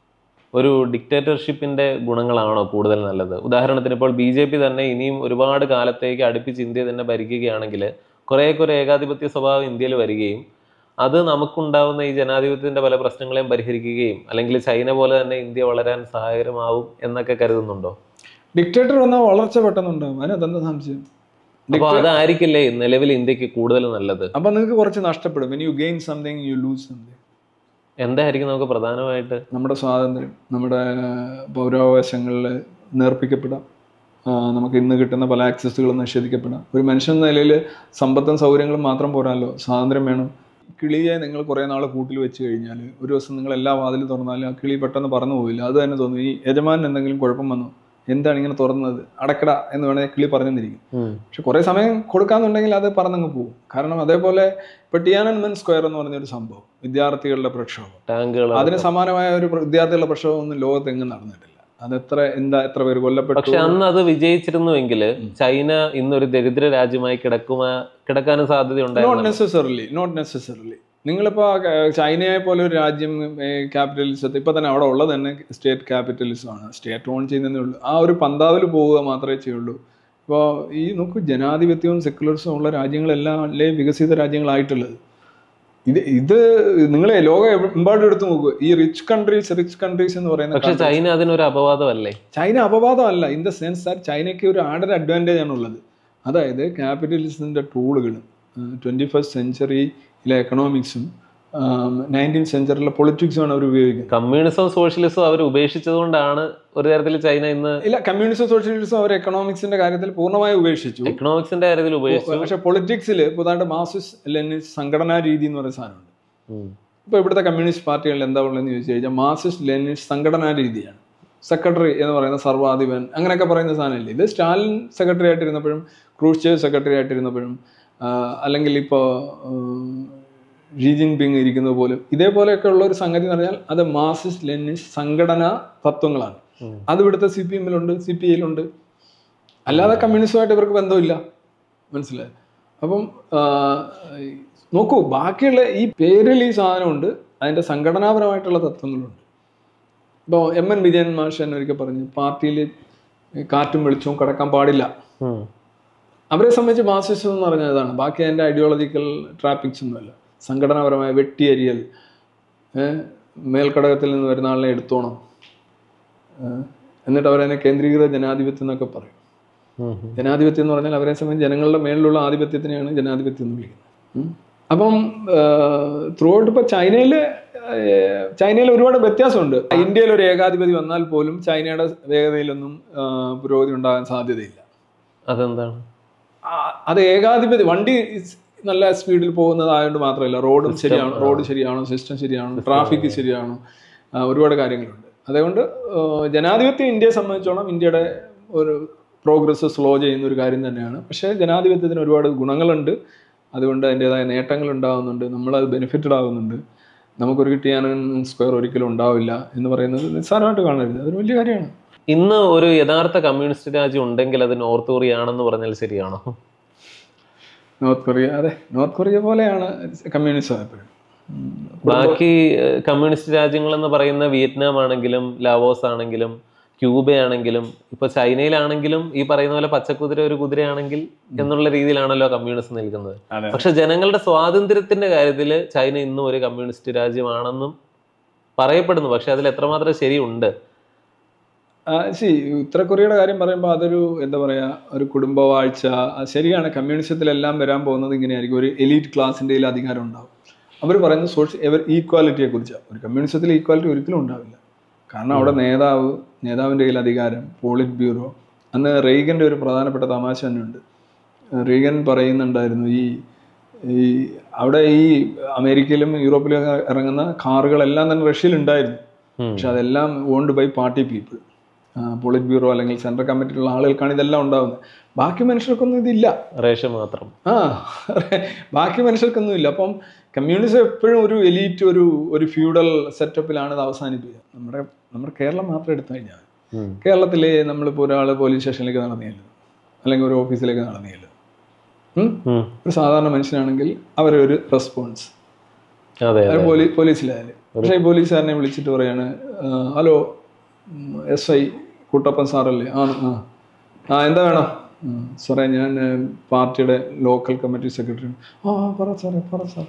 ഒരു ഡിക്റ്റേറ്റർഷിപ്പിന്റെ ഗുണങ്ങളാണോ കൂടുതൽ നല്ലത് ഉദാഹരണത്തിന് ഇപ്പോൾ ബി ജെ പി തന്നെ ഇനിയും ഒരുപാട് കാലത്തേക്ക് അടുപ്പിച്ച് ഇന്ത്യ തന്നെ ഭരിക്കുകയാണെങ്കിൽ കുറേ കുറെ ഏകാധിപത്യ സ്വഭാവം ഇന്ത്യയിൽ വരികയും അത് നമുക്കുണ്ടാവുന്ന ഈ ജനാധിപത്യത്തിന്റെ പല പ്രശ്നങ്ങളെയും പരിഹരിക്കുകയും അല്ലെങ്കിൽ ചൈന പോലെ തന്നെ ഇന്ത്യ വളരാൻ സഹായകരമാവും എന്നൊക്കെ കരുതുന്നുണ്ടോ ഡിക്റ്റേറ്റർ വന്നാൽ വളർച്ച പെട്ടെന്നുണ്ടാകും അതിനെന്താ സംശയം അപ്പൊ അതായിരിക്കില്ലേ നിലവിൽ ഇന്ത്യക്ക് കൂടുതൽ നല്ലത് അപ്പം നിങ്ങൾക്ക് കുറച്ച് നഷ്ടപ്പെടും when you gain something you lose something എന്തായിരിക്കും നമുക്ക് പ്രധാനമായിട്ട് നമ്മുടെ സ്വാതന്ത്ര്യം നമ്മുടെ പൗരാവകാശങ്ങളിൽ നേർപ്പിക്കപ്പെടാം ആ, നമുക്ക് ഇന്ന് കിട്ടുന്ന പല ആക്സസുകളും നിഷേധിക്കപ്പെടാം ഒരു മനുഷ്യൻ എന്ന നിലയിൽ സമ്പത്തും സൗകര്യങ്ങളും മാത്രം പോരാല്ലോ സ്വാതന്ത്ര്യം വേണം കിളിയെ നിങ്ങൾ കുറേ നാൾ കൂട്ടിൽ വെച്ച് കഴിഞ്ഞാൽ ഒരു ദിവസം നിങ്ങൾ എല്ലാ വാതിലും തുറന്നാലും ആ കിളി പെട്ടെന്ന് പറന്നു പോവില്ല അത് തന്നെ തോന്നും ഈ യജമാനൻ എന്തെങ്കിലും കുഴപ്പം വന്നു എന്താണ് ഇങ്ങനെ തുറന്നത് അടക്കട എന്ന് വേണമെങ്കിൽ കിളി പറഞ്ഞെന്നിരിക്കും ഉം. പക്ഷെ കുറേ സമയം കൊടുക്കാന്നുണ്ടെങ്കിൽ അത് പറന്നങ്ങ് പോകും കാരണം അതേപോലെ ഇപ്പോൾ ടിയാനൻമെൻ സ്ക്വയർ എന്ന് പറഞ്ഞൊരു സംഭവം വിദ്യാർത്ഥികളുടെ പ്രക്ഷോഭം ടാങ്കുകൾ അതിന് സമാനമായ ഒരു പ്ര- വിദ്യാർത്ഥികളുടെ പ്രക്ഷോഭം ഒന്നും ലോകത്തെങ്ങും നടന്നിട്ടില്ല അത് എത്ര എന്താ എത്ര പേര് കൊല്ലപ്പെട്ടു പക്ഷെ അന്ന് അത് വിജയിച്ചിരുന്നുവെങ്കിൽ ചൈന ഇന്നൊരു ദരിദ്ര രാജ്യമായി കിടക്കുമാ കിടക്കാനും നോട്ട് സാധ്യതയുണ്ടായിരുന്നു നെസസറിലി നോട്ട് നെസസറിലി നിങ്ങളിപ്പോൾ ചൈനയെ പോലെ ഒരു രാജ്യം ക്യാപിറ്റലിസത്തെ ഇപ്പൊ തന്നെ അവിടെ ഉള്ളത് തന്നെ സ്റ്റേറ്റ് ക്യാപിറ്റലിസം ആണ് സ്റ്റേറ്റ് ഓൺ ചെയ്യുന്നതേ ഉള്ളൂ ആ ഒരു പന്താവിൽ പോവുക മാത്രമേ ചെയ്യുള്ളൂ ഇപ്പോൾ ഈ നോക്കൂ ജനാധിപത്യവും സെക്യുലറിസവും ഉള്ള രാജ്യങ്ങളെല്ലാം അല്ലേ വികസിത രാജ്യങ്ങളായിട്ടുള്ളത് ഇത് ഇത് നിങ്ങളെ ലോകം എവ- എമ്പാടും എടുത്ത് നോക്കുക ഈ റിച്ച് കൺട്രീസ് റിച്ച് കൺട്രീസ് എന്ന് പറയുന്ന പക്ഷെ ചൈന അതിനൊരു അപവാദമല്ലേ ചൈന അപവാദമല്ല ഇൻ ദ സെൻസ് ദാറ്റ് ചൈനയ്ക്ക് ഒരു ആഡഡ് അഡ്വാൻറ്റേജ് ആണ് ഉള്ളത് അതായത് ക്യാപിറ്റലിസത്തിൻ്റെ ടൂളുകൾ ട്വൻറ്റി ഫസ്റ്റ് സെഞ്ചുറിയിലെ എക്കണോമിക്സും നയൻറ്റീൻ സെഞ്ചുറിയിലെ പൊളിറ്റിക്സുമാണ് അവർ ഉപയോഗിക്കുന്നത് കമ്മ്യൂണിസവും സോഷ്യലിസവും അവർ ഉപേക്ഷിച്ചതുകൊണ്ടാണ് ഒരു തരത്തിൽ ചൈന ഇന്ന് ഇല്ല കമ്മ്യൂണിസം സോഷ്യലിസം അവർ എക്കണോമിക്സിന്റെ കാര്യത്തിൽ പൂർണ്ണമായി ഉപേക്ഷിച്ചു എക്കണോമിക്സിന്റെ കാര്യത്തിൽ ഉപയോഗിച്ചു പക്ഷെ പൊളിറ്റിക്സിൽ പുതാണ്ട് മാർസിസ്റ്റ് ലെനിസ്റ്റ് സംഘടനാ രീതി എന്ന് പറയുന്ന സാധനമുണ്ട് ഉം. ഇപ്പോൾ ഇവിടുത്തെ കമ്മ്യൂണിസ്റ്റ് പാർട്ടികളിൽ എന്താ ഉള്ളതെന്ന് ചോദിച്ചു കഴിഞ്ഞാൽ മാർസിസ്റ്റ് ലെനിസ്റ്റ് സംഘടനാ രീതിയാണ് സെക്രട്ടറി എന്ന് പറയുന്ന സർവാധിപൻ അങ്ങനെയൊക്കെ പറയുന്ന സാധനമില്ലേ ഇത് സ്റ്റാലിൻ സെക്രട്ടറി ആയിട്ടിരുന്നപ്പോഴും ക്രൂഷ്ചേവ് സെക്രട്ടറി ആയിട്ടിരുന്നപ്പോഴും ആ, അല്ലെങ്കിൽ ഇപ്പോൾ ജി ജിൻ പിങ് ഇരിക്കുന്നത് പോലും ഇതേപോലെയൊക്കെ ഉള്ള ഒരു സംഗതി എന്ന് പറഞ്ഞാൽ അത് മാർസിസ്റ്റ് ലെനിസ്റ്റ് സംഘടനാ തത്വങ്ങളാണ് ഉം. അത് ഇവിടുത്തെ സി പി എമ്മിലുണ്ട് സി പി ഐയിലുണ്ട് അല്ലാതെ കമ്മ്യൂണിസമായിട്ട് ഇവർക്ക് ബന്ധമില്ല മനസ്സിലായി അപ്പം ആ, ഈ നോക്കൂ ബാക്കിയുള്ള ഈ പേരിൽ ഈ സാധനമുണ്ട് അതിൻ്റെ സംഘടനാപരമായിട്ടുള്ള തത്വങ്ങളുണ്ട് ഇപ്പോൾ എം എൻ വിജയൻ മാഷൻ ഒരിക്കൽ പറഞ്ഞു പാർട്ടിയിൽ കാറ്റും വെളിച്ചവും കിടക്കാൻ പാടില്ല ഉം. അവരെ സംബന്ധിച്ച് മാർസിസം എന്ന് പറഞ്ഞാൽ ഇതാണ് ബാക്കി അതിൻ്റെ ഐഡിയോളജിക്കൽ ട്രാപ്പിക്സ് ഒന്നുമല്ല സംഘടനാപരമായ വെട്ടിയരിയൽ ഏ, മേൽക്കടകത്തിൽ നിന്ന് വരുന്ന ആളിനെ എടുത്തോണം ഏ, എന്നിട്ട് അവരതിനെ കേന്ദ്രീകൃത ജനാധിപത്യം എന്നൊക്കെ പറയും ഉം. ജനാധിപത്യം എന്ന് പറഞ്ഞാൽ അവരെ സംബന്ധിച്ച് ജനങ്ങളുടെ മേളിലുള്ള ആധിപത്യത്തിനെയാണ് ജനാധിപത്യം എന്ന് വിളിക്കുന്നത് ഉം. അപ്പം ത്രൂ ഔട്ട് ഇപ്പോൾ ചൈനയിൽ ചൈനയിൽ ഒരുപാട് വ്യത്യാസമുണ്ട് ഇന്ത്യയിൽ ഒരു ഏകാധിപതി വന്നാൽ പോലും ചൈനയുടെ വേഗതയിലൊന്നും ആ, പുരോഗതി ഉണ്ടാകാൻ സാധ്യതയില്ല അതെന്താണ് ആ, അത് ഏകാധിപതി വണ്ടി is നല്ല സ്പീഡിൽ പോകുന്നതായതുകൊണ്ട് മാത്രമല്ല റോഡും ശരിയാണോ റോഡ് ശരിയാണോ സിസ്റ്റം ശരിയാണോ ട്രാഫിക് ശരിയാണോ ആ, ഒരുപാട് കാര്യങ്ങളുണ്ട് അതുകൊണ്ട് ആ, ജനാധിപത്യം ഇന്ത്യയെ സംബന്ധിച്ചോളം ഇന്ത്യയുടെ ഒരു പ്രോഗ്രസ് സ്ലോ ചെയ്യുന്ന ഒരു കാര്യം തന്നെയാണ് പക്ഷേ ജനാധിപത്യത്തിന് ഒരുപാട് ഗുണങ്ങളുണ്ട് അതുകൊണ്ട് അതിൻ്റെതായ നേട്ടങ്ങൾ ഉണ്ടാകുന്നുണ്ട് നമ്മളത് ബെനിഫിറ്റഡ് ആകുന്നുണ്ട് നമുക്കൊരു കിട്ടിയാനും സ്ക്വയർ ഒരിക്കലും ഉണ്ടാവില്ല എന്ന് പറയുന്നത് നിസ്സാരമായിട്ട് കാണരുത് അതൊരു വലിയ കാര്യമാണ് ഇന്ന് ഒരു യഥാർത്ഥ കമ്മ്യൂണിസ്റ്റ് രാജ്യം ഉണ്ടെങ്കിൽ അത് നോർത്ത് കൊറിയ ആണെന്ന് പറഞ്ഞാൽ ശരിയാണോ നോർത്ത് കൊറിയ അതെ നോർത്ത് കൊറിയ പോലെയാണ് കമ്മ്യൂണിസം എപ്പോഴും ഉം. ബാക്കി ഏഹ്, കമ്മ്യൂണിസ്റ്റ് രാജ്യങ്ങൾ എന്ന് പറയുന്ന വിയറ്റ്നാം ആണെങ്കിലും ലാവോസ് ആണെങ്കിലും ക്യൂബ ആണെങ്കിലും ഇപ്പൊ ചൈനയിലാണെങ്കിലും ഈ പറയുന്ന പോലെ പച്ചക്കുതിര ഒരു കുതിരയാണെങ്കിൽ എന്നുള്ള രീതിയിലാണല്ലോ കമ്മ്യൂണിസം നിൽക്കുന്നത് അതെ. പക്ഷെ ജനങ്ങളുടെ സ്വാതന്ത്ര്യത്തിന്റെ കാര്യത്തിൽ ചൈന ഇന്നും ഒരു കമ്മ്യൂണിസ്റ്റ് രാജ്യമാണെന്നും പറയപ്പെടുന്നു പക്ഷെ അതിൽ എത്രമാത്രം ശരിയുണ്ട് സി ഉത്തര കൊറിയയുടെ കാര്യം പറയുമ്പോൾ അതൊരു എന്താ പറയാ ഒരു കുടുംബവാഴ്ച അത് ശരിയാണ് കമ്മ്യൂണിസത്തിലെല്ലാം വരാൻ പോകുന്നത് ഇങ്ങനെയായിരിക്കും ഒരു എലീറ്റ് ക്ലാസിൻ്റെ കയ്യിൽ അധികാരം ഉണ്ടാവും അവർ പറയുന്നത് സോഷ്യൽ എവർ ഈക്വാലിറ്റിയെ കുറിച്ചാണ് ഒരു കമ്മ്യൂണിസത്തിൽ ഈക്വാലിറ്റി ഒരിക്കലും ഉണ്ടാവില്ല കാരണം അവിടെ നേതാവ് നേതാവിൻ്റെ കയ്യിൽ അധികാരം പോളിറ്റ് ബ്യൂറോ അന്ന് റെയ്ഗൻ്റെ ഒരു പ്രധാനപ്പെട്ട തമാശ തന്നെയുണ്ട് റീഗൻ പറയുന്നുണ്ടായിരുന്നു ഈ ഈ അവിടെ ഈ അമേരിക്കയിലും യൂറോപ്പിലും ഒക്കെ ഇറങ്ങുന്ന കാറുകളെല്ലാം തന്നെ റഷ്യയിൽ ഉണ്ടായിരുന്നു ഉം. പക്ഷെ അതെല്ലാം owned by party people politburo അല്ലെങ്കിൽ സെൻട്രൽ കമ്മിറ്റിയിലുള്ള ആളുകൾക്കാണ് ഇതെല്ലാം ഉണ്ടാവുന്നത് ബാക്കി മനുഷ്യർക്കൊന്നും ഇതില്ല റേഷൻ മാത്രം ആ ബാക്കി മനുഷ്യർക്കൊന്നും ഇല്ല അപ്പം കമ്മ്യൂണിസം എപ്പോഴും ഒരു എലീറ്റ് ഒരു ഒരു ഫ്യൂഡൽ സെറ്റപ്പിലാണ് ഇത് അവസാനിപ്പിക്കുക നമ്മുടെ നമ്മുടെ കേരളം മാത്രം എടുത്തു കഴിഞ്ഞാൽ ഉം. കേരളത്തിൽ നമ്മളിപ്പോൾ ഒരാൾ പോലീസ് സ്റ്റേഷനിലേക്ക് നടന്നു ചെല്ലും അല്ലെങ്കിൽ ഒരു ഓഫീസിലേക്ക് നടന്നു ചെല്ലും ഉം? ഉം. ഒരു സാധാരണ മനുഷ്യനാണെങ്കിൽ അവരൊരു റെസ്പോൺസ് അതെ അത് പോലീ പോലീസിലായാലും പക്ഷേ ഈ പോലീസുകാരനെ വിളിച്ചിട്ട് പറയാണ് "ആ, ഹലോ എസ് ഐ കുട്ടപ്പൻ സാറല്ലേ ആ ആ ആ എന്താ വേണം "ഉം, സാറേ ഞാൻ ഏ, പാർട്ടിയുടെ ലോക്കൽ കമ്മിറ്റി സെക്രട്ടറി ആ ആ, പറ സാറേ പറ സാർ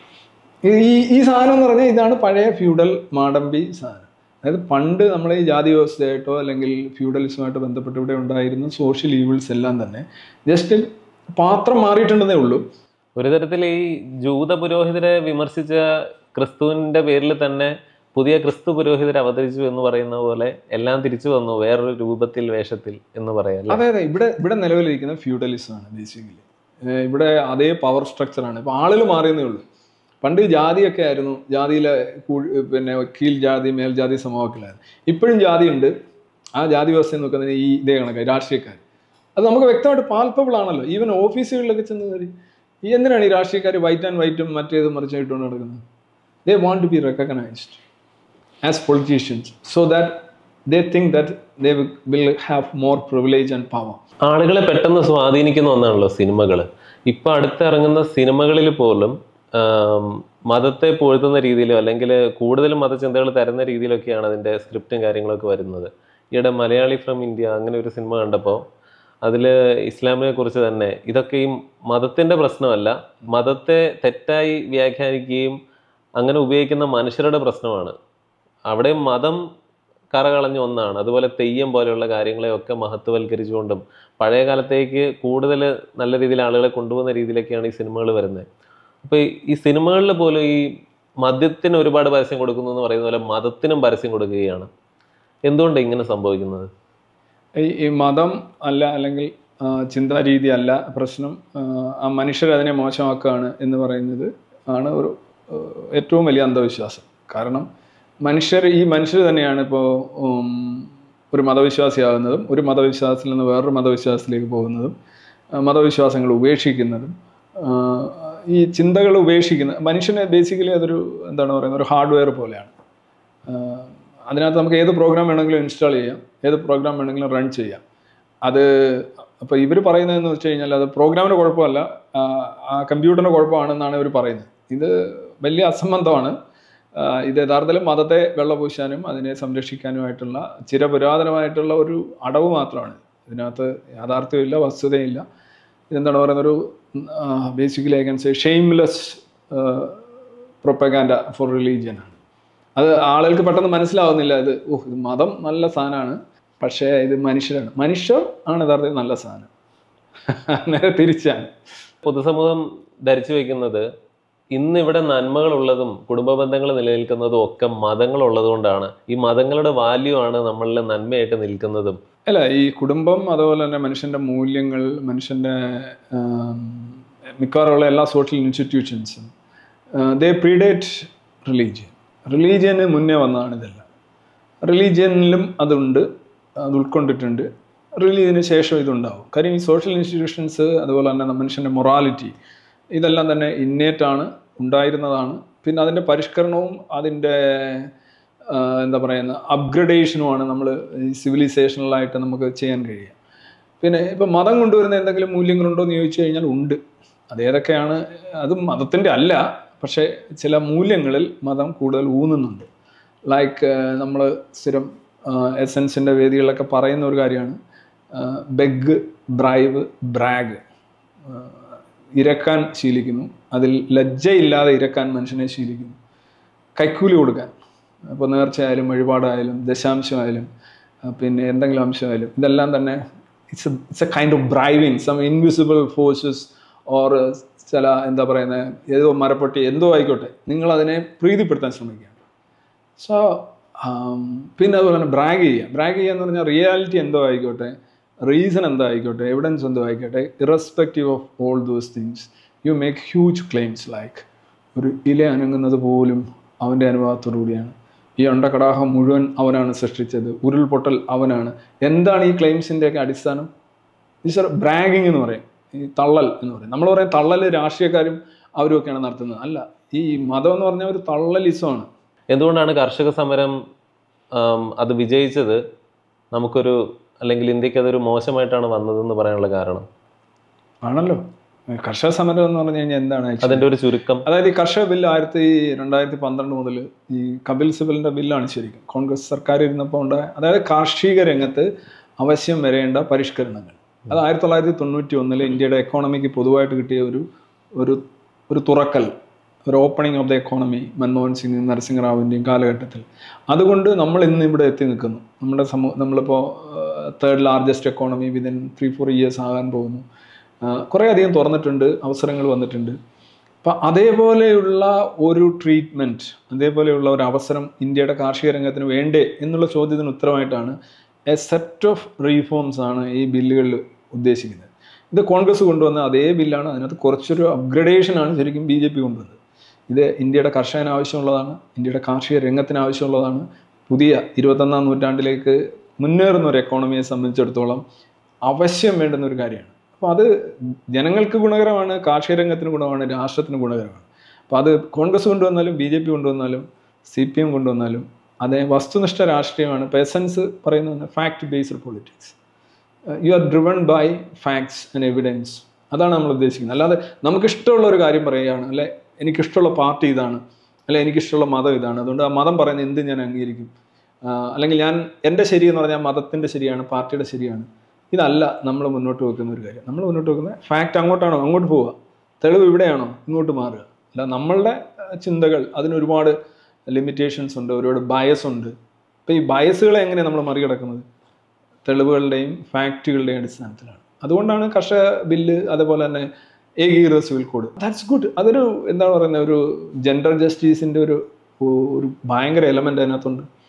ഈ ഈ സാധനം എന്ന് പറഞ്ഞാൽ ഇതാണ് പഴയ ഫ്യൂഡൽ മാടമ്പി സാധനം അതായത് പണ്ട് നമ്മൾ ഈ ജാതി വ്യവസ്ഥയായിട്ടോ അല്ലെങ്കിൽ ഫ്യൂഡലിസമായിട്ട് ബന്ധപ്പെട്ട് ഇവിടെ ഉണ്ടായിരുന്ന സോഷ്യൽ ഈവിൾസ് എല്ലാം തന്നെ ജസ്റ്റ് പാത്രം മാറിയിട്ടുണ്ടെന്നേ ഉള്ളൂ ഒരു തരത്തിൽ ഈ ജൂത പുരോഹിതരെ വിമർശിച്ച ക്രിസ്തുവിന്റെ പേരിൽ തന്നെ പുതിയ ക്രിസ്തു പുരോഹിതർ അവതരിച്ചു എന്ന് പറയുന്ന പോലെ എല്ലാം തിരിച്ചു വന്നു വേറൊരു രൂപത്തിൽ വേഷത്തിൽ എന്ന് പറയാം അല്ലേ? അതെ അതെ ഇവിടെ ഇവിടെ നിലവിലിരിക്കുന്ന ഫ്യൂഡലിസം ആണ് ബേസിക്കലി ഇവിടെ അതേ പവർ സ്ട്രക്ചറാണ് ഇപ്പൊ ആളുകൾ മാറിയെന്നേ ഉള്ളൂ പണ്ട് ജാതിയൊക്കെ ആയിരുന്നു ജാതിയിലെ കൂ- പിന്നെ കീഴ് ജാതി മേൽജാതി സമവാക്കിലായിരുന്നു ഇപ്പോഴും ജാതി ഉണ്ട് ആ ജാതി വ്യവസ്ഥ നോക്കുന്നത് ഈ ഇതേ കണക്കായി രാഷ്ട്രീയക്കാർ അത് നമുക്ക് വ്യക്തമായിട്ട് പാൽപ്പബിൾ ആണല്ലോ ഈവൻ ഓഫീസുകളിലൊക്കെ ചെന്ന് കയറി ഈ എന്തിനാണ് ഈ രാഷ്ട്രീയക്കാർ വൈറ്റ് ആൻഡ് വൈറ്റും മറ്റേതും മറിച്ചായിട്ടുകൊണ്ട് നടക്കുന്നത് they want to be recognised as politicians so that they think that they will have more privilege and power ആളുകളെ പെട്ടെന്ന് സ്വാധീനിക്കുന്ന ഒന്നാണല്ലോ സിനിമകൾ ഇപ്പൊ അടുത്തിറങ്ങുന്ന സിനിമകളിൽ പോലും ആം, മതത്തെ പുകഴ്ത്തുന്ന രീതിയിലോ അല്ലെങ്കിൽ കൂടുതലും മതചിന്തകൾ തരുന്ന രീതിയിലൊക്കെയാണ് അതിന്റെ സ്ക്രിപ്റ്റും കാര്യങ്ങളൊക്കെ വരുന്നത് ഈയിടെ മലയാളി ഫ്രം ഇന്ത്യ അങ്ങനെ ഒരു സിനിമ കണ്ടപ്പോൾ അതിൽ ഇസ്ലാമിനെ കുറിച്ച് തന്നെ ഇതൊക്കെ ഈ മതത്തിന്റെ പ്രശ്നമല്ല മതത്തെ തെറ്റായി വ്യാഖ്യാനിക്കുകയും അങ്ങനെ ഉപയോഗിക്കുന്ന മനുഷ്യരുടെ പ്രശ്നമാണ് അവിടെ മതം കറകളഞ്ഞ ഒന്നാണ് അതുപോലെ തെയ്യം പോലെയുള്ള കാര്യങ്ങളെയൊക്കെ മഹത്വവൽക്കരിച്ചുകൊണ്ടും പഴയ കാലത്തേക്ക് കൂടുതൽ നല്ല രീതിയിൽ ആളുകളെ കൊണ്ടുപോകുന്ന രീതിയിലൊക്കെയാണ് ഈ സിനിമകൾ വരുന്നത് അപ്പോൾ ഈ സിനിമകളിൽ പോലും ഈ മദ്യത്തിന് ഒരുപാട് പരസ്യം കൊടുക്കുന്നു എന്ന് പറയുന്ന പോലെ മതത്തിനും പരസ്യം കൊടുക്കുകയാണ് എന്തുകൊണ്ടാണ് ഇങ്ങനെ സംഭവിക്കുന്നത് ഈ ഈ മതം അല്ല അല്ലെങ്കിൽ ആ, ചിന്താരീതി അല്ല പ്രശ്നം ആ, ആ മനുഷ്യർ അതിനെ മോശമാക്കുകയാണ് എന്ന് പറയുന്നത് ആണ് ഒരു ആ, ഏറ്റവും വലിയ അന്ധവിശ്വാസം കാരണം മനുഷ്യർ ഈ മനുഷ്യർ തന്നെയാണ് ഇപ്പോൾ ഒരു മതവിശ്വാസിയാകുന്നതും ഒരു മതവിശ്വാസത്തിൽ നിന്ന് വേറൊരു മതവിശ്വാസത്തിലേക്ക് പോകുന്നതും ആ, മതവിശ്വാസങ്ങൾ ഉപേക്ഷിക്കുന്നതും ആ, ഈ ചിന്തകൾ ഉപേക്ഷിക്കുന്ന മനുഷ്യനെ ബേസിക്കലി അതൊരു എന്താണ് പറയുന്നത് ഒരു ഹാർഡ്വെയർ പോലെയാണ് ആഹ് അതിനകത്ത് നമുക്ക് ഏത് പ്രോഗ്രാം വേണമെങ്കിലും ഇൻസ്റ്റാൾ ചെയ്യാം ഏത് പ്രോഗ്രാം വേണമെങ്കിലും റൺ ചെയ്യാം അത് അപ്പോൾ ഇവർ പറയുന്നതെന്ന് വെച്ച് കഴിഞ്ഞാൽ അത് പ്രോഗ്രാമിൻ്റെ കുഴപ്പമല്ല ആഹ് ആ കമ്പ്യൂട്ടറിൻ്റെ കുഴപ്പമാണെന്നാണ് ഇവർ പറയുന്നത് ഇത് വലിയ അസംബന്ധമാണ് ആഹ് ഇത് യഥാർത്ഥത്തിൽ മതത്തെ വെള്ളപൂശാനും അതിനെ സംരക്ഷിക്കാനുമായിട്ടുള്ള ചിരപുരാതനമായിട്ടുള്ള ഒരു അടവ് മാത്രമാണ് ഇതിനകത്ത് യാഥാർത്ഥ്യമില്ല വസ്തുതയില്ല ഇതെന്താണ് പറയുന്നത് ഒരു basically I can say shameless propaganda for religion ആണ് അത് ആളുകൾക്ക് പെട്ടെന്ന് മനസ്സിലാവുന്നില്ല ഇത് ഓഹ് ഇത് മതം നല്ല സാധനമാണ് പക്ഷേ ഇത് മനുഷ്യരാണ് മനുഷ്യർ ആണ് യഥാർത്ഥത്തിൽ നല്ല സാധനം നേരെ തിരിച്ചാണ് പൊതുസമൂഹം ധരിച്ചു വെക്കുന്നത് ഇന്ന് ഇവിടെ നന്മകളുള്ളതും കുടുംബ ബന്ധങ്ങൾ നിലനിൽക്കുന്നതും ഒക്കെ മതങ്ങളുള്ളത് കൊണ്ടാണ് ഈ മതങ്ങളുടെ വാല്യൂ ആണ് നമ്മളിൽ നന്മയായിട്ട് നിൽക്കുന്നതും അല്ല ഈ കുടുംബം അതുപോലെ തന്നെ മനുഷ്യൻ്റെ മൂല്യങ്ങൾ മനുഷ്യൻ്റെ മിക്കവാറുള്ള എല്ലാ സോഷ്യൽ ഇൻസ്റ്റിറ്റ്യൂഷൻസും ദേ പ്രീഡേറ്റ് റിലീജിയൻ റിലീജിയന് മുന്നേ വന്നതാണ് ഇതെല്ലാം റിലീജിയനിലും അതുണ്ട് അത് ഉൾക്കൊണ്ടിട്ടുണ്ട് റിലീജിയന് ശേഷം ഇതുണ്ടാവും കാര്യം ഈ സോഷ്യൽ ഇൻസ്റ്റിറ്റ്യൂഷൻസ് അതുപോലെ തന്നെ മനുഷ്യൻ്റെ മൊറാലിറ്റി ഇതെല്ലാം തന്നെ ഇന്നേറ്റ് ആണ് ഉണ്ടായിരുന്നതാണ് പിന്നെ അതിൻ്റെ പരിഷ്കരണവും അതിൻ്റെ ആ, എന്താ പറയുന്ന അപ്ഗ്രഡേഷനുമാണ് നമ്മൾ ഈ സിവിലൈസേഷണലായിട്ട് നമുക്ക് ചെയ്യാൻ കഴിയുക പിന്നെ ഇപ്പം മതം കൊണ്ടുവരുന്ന എന്തെങ്കിലും മൂല്യങ്ങളുണ്ടോ എന്ന് ചോദിച്ചു കഴിഞ്ഞാൽ ഉണ്ട് അത് ഏതൊക്കെയാണ് അത് മതത്തിൻ്റെ അല്ല പക്ഷേ ചില മൂല്യങ്ങളിൽ മതം കൂടുതൽ ഊന്നുന്നുണ്ട് ലൈക്ക് നമ്മൾ സ്ഥിരം എസൻസിൻ്റെ വേദികളിലൊക്കെ പറയുന്ന ഒരു കാര്യമാണ് ബെഗ് ബ്രൈവ് ബ്രാഗ് ഇരക്കാൻ ശീലിക്കുന്നു അതിൽ ലജ്ജയില്ലാതെ ഇരക്കാൻ മനുഷ്യനെ ശീലിക്കുന്നു കൈക്കൂലി കൊടുക്കാൻ അപ്പോൾ നേർച്ചയായാലും വഴിപാടായാലും ദശാംശമായാലും ആ, പിന്നെ എന്തെങ്കിലും അംശമായാലും ഇതെല്ലാം തന്നെ it's it's a kind of bribing some invisible forces or ചില എന്താ പറയുന്നത് ഏതോ മരപ്പൊട്ടി എന്തോ ആയിക്കോട്ടെ നിങ്ങൾ അതിനെ പ്രീതിപ്പെടുത്താൻ ശ്രമിക്കുക സോ പിന്നെ അതുപോലെ തന്നെ ബ്രാഗ് ചെയ്യുക ബ്രാഗ് ചെയ്യുക എന്ന് പറഞ്ഞാൽ റിയാലിറ്റി എന്തോ ആയിക്കോട്ടെ റീസൺ എന്തോ ആയിക്കോട്ടെ എവിഡൻസ് എന്തോ ആയിക്കോട്ടെ irrespective of all those things you make huge claims like ഒരു ഇല അനങ്ങുന്നത് പോലും അവൻ്റെ അനുഭവത്തോടു കൂടിയാണ് ഈ അണ്ടകടാഹം മുഴുവൻ അവനാണ് സൃഷ്ടിച്ചത് ഉരുൾപൊട്ടൽ അവനാണ് എന്താണ് ഈ ക്ലെയിംസിൻ്റെയൊക്കെ അടിസ്ഥാനം ഈശ്വർ ബ്രാഗിങ് എന്ന് പറയും ഈ തള്ളൽ എന്ന് പറയും നമ്മൾ പറയും തള്ളൽ രാഷ്ട്രീയക്കാരും അവരുമൊക്കെയാണ് നടത്തുന്നത് അല്ല ഈ മതം എന്ന് പറഞ്ഞാൽ ഒരു തള്ളലിസമാണ് എന്തുകൊണ്ടാണ് കർഷക സമരം ആം, അത് വിജയിച്ചത് നമുക്കൊരു അല്ലെങ്കിൽ ഇന്ത്യക്ക് അതൊരു മോശമായിട്ടാണ് വന്നതെന്ന് പറയാനുള്ള കാരണം ആണല്ലോ കർഷക സമരം എന്ന് പറഞ്ഞു കഴിഞ്ഞാൽ എന്താണ് actually? അതിന്റെ ഒരു ചുരുക്കം അതായത് ഈ കർഷക ബില്ല് ആയിരത്തി രണ്ടായിരത്തി പന്ത്രണ്ട് മുതൽ ഈ കപിൽ സിബലിന്റെ ബില്ലാണ് ശരിക്കും കോൺഗ്രസ് സർക്കാർ ഇരുന്നപ്പോൾ ഉണ്ടായ അതായത് കാർഷിക രംഗത്ത് അവശ്യം വരേണ്ട പരിഷ്കരണങ്ങൾ അത് ആയിരത്തി തൊള്ളായിരത്തി തൊണ്ണൂറ്റി ഒന്നില് ഇന്ത്യയുടെ എക്കോണമിക്ക് പൊതുവായിട്ട് കിട്ടിയ ഒരു ഒരു ഒരു തുറക്കൽ ഒരു opening of the economy Manmohan Singh നരസിംഹറാവുവിൻ്റെയും കാലഘട്ടത്തിൽ അതുകൊണ്ട് നമ്മൾ ഇന്ന് ഇവിടെ എത്തി നിൽക്കുന്നു നമ്മുടെ സമൂഹം നമ്മളിപ്പോൾ third largest economy within three four years ആകാൻ പോകുന്നു കുറേ അധികം തുറന്നിട്ടുണ്ട് അവസരങ്ങൾ വന്നിട്ടുണ്ട് അപ്പം അതേപോലെയുള്ള ഒരു ട്രീറ്റ്മെൻറ്റ് അതേപോലെയുള്ള ഒരു അവസരം ഇന്ത്യയുടെ കാർഷിക രംഗത്തിന് വേണ്ടേ എന്നുള്ള ചോദ്യത്തിന് ഉത്തരമായിട്ടാണ് എ സെറ്റ് ഓഫ് റീഫോംസ് ആണ് ഈ ബില്ലുകളിൽ ഉദ്ദേശിക്കുന്നത് ഇത് കോൺഗ്രസ് കൊണ്ടുവന്ന അതേ ബില്ലാണ് അതിനകത്ത് കുറച്ചൊരു അപ്ഗ്രഡേഷൻ ആണ് ശരിക്കും ബി ജെ പി കൊണ്ടുവന്നത് ഇത് ഇന്ത്യയുടെ കർഷകന് ആവശ്യമുള്ളതാണ് ഇന്ത്യയുടെ കാർഷിക രംഗത്തിന് ആവശ്യമുള്ളതാണ് പുതിയ ഇരുപത്തൊന്നാം നൂറ്റാണ്ടിലേക്ക് മുന്നേറുന്ന ഒരു എക്കോണമിയെ സംബന്ധിച്ചിടത്തോളം അവശ്യം വേണ്ടുന്ന ഒരു കാര്യമാണ് അപ്പോൾ അത് ജനങ്ങൾക്ക് ഗുണകരമാണ് കാർഷിക രംഗത്തിന് ഗുണമാണ് രാഷ്ട്രത്തിന് ഗുണകരമാണ് അപ്പോൾ അത് കോൺഗ്രസ് കൊണ്ടുവന്നാലും ബി ജെ പി കൊണ്ടുവന്നാലും സി പി എം കൊണ്ടുവന്നാലും അതേ വസ്തുനിഷ്ഠ രാഷ്ട്രീയമാണ് പെസൻസ് പറയുന്ന fact based politics you are driven by facts and evidence അതാണ് നമ്മൾ ഉദ്ദേശിക്കുന്നത് അല്ലാതെ നമുക്കിഷ്ടമുള്ള ഒരു കാര്യം പറയുകയാണ് അല്ലെ എനിക്കിഷ്ടമുള്ള പാർട്ടി ഇതാണ് അല്ലെ എനിക്കിഷ്ടമുള്ള മതം ഇതാണ് അതുകൊണ്ട് ആ മതം പറയുന്ന എന്ത് ഞാൻ അംഗീകരിക്കും ആ, അല്ലെങ്കിൽ ഞാൻ എൻ്റെ ശരി എന്ന് പറഞ്ഞാൽ മതത്തിൻ്റെ ശരിയാണ് പാർട്ടിയുടെ ശരിയാണ് ഇതല്ല നമ്മൾ മുന്നോട്ട് വെക്കുന്ന ഒരു കാര്യം നമ്മൾ മുന്നോട്ട് വെക്കുന്ന ഫാക്റ്റ് അങ്ങോട്ടാണോ അങ്ങോട്ട് പോവുക തെളിവ് ഇവിടെയാണോ ഇങ്ങോട്ട് മാറുക അല്ല നമ്മളുടെ ആ, ചിന്തകൾ അതിന് ഒരുപാട് ലിമിറ്റേഷൻസ് ഉണ്ട് ഒരുപാട് ബയസ് ഉണ്ട് അപ്പോൾ ഈ ബയസുകളെ എങ്ങനെ നമ്മൾ മറികടക്കുന്നത് തെളിവുകളുടെയും ഫാക്റ്റുകളുടെയും അടിസ്ഥാനത്തിലാണ് അതുകൊണ്ടാണ് കർഷക ബില്ല് അതേപോലെ തന്നെ ഏകീകൃത സിവിൽ കോഡ് ദാറ്റ്സ് ഗുഡ് അതൊരു എന്താണ് പറയുന്നത് ഒരു ജെൻഡർ ജസ്റ്റിസിൻ്റെ ഒരു ഒരു ഭയങ്കര എലമെൻ്റ് അതിനകത്തുണ്ട്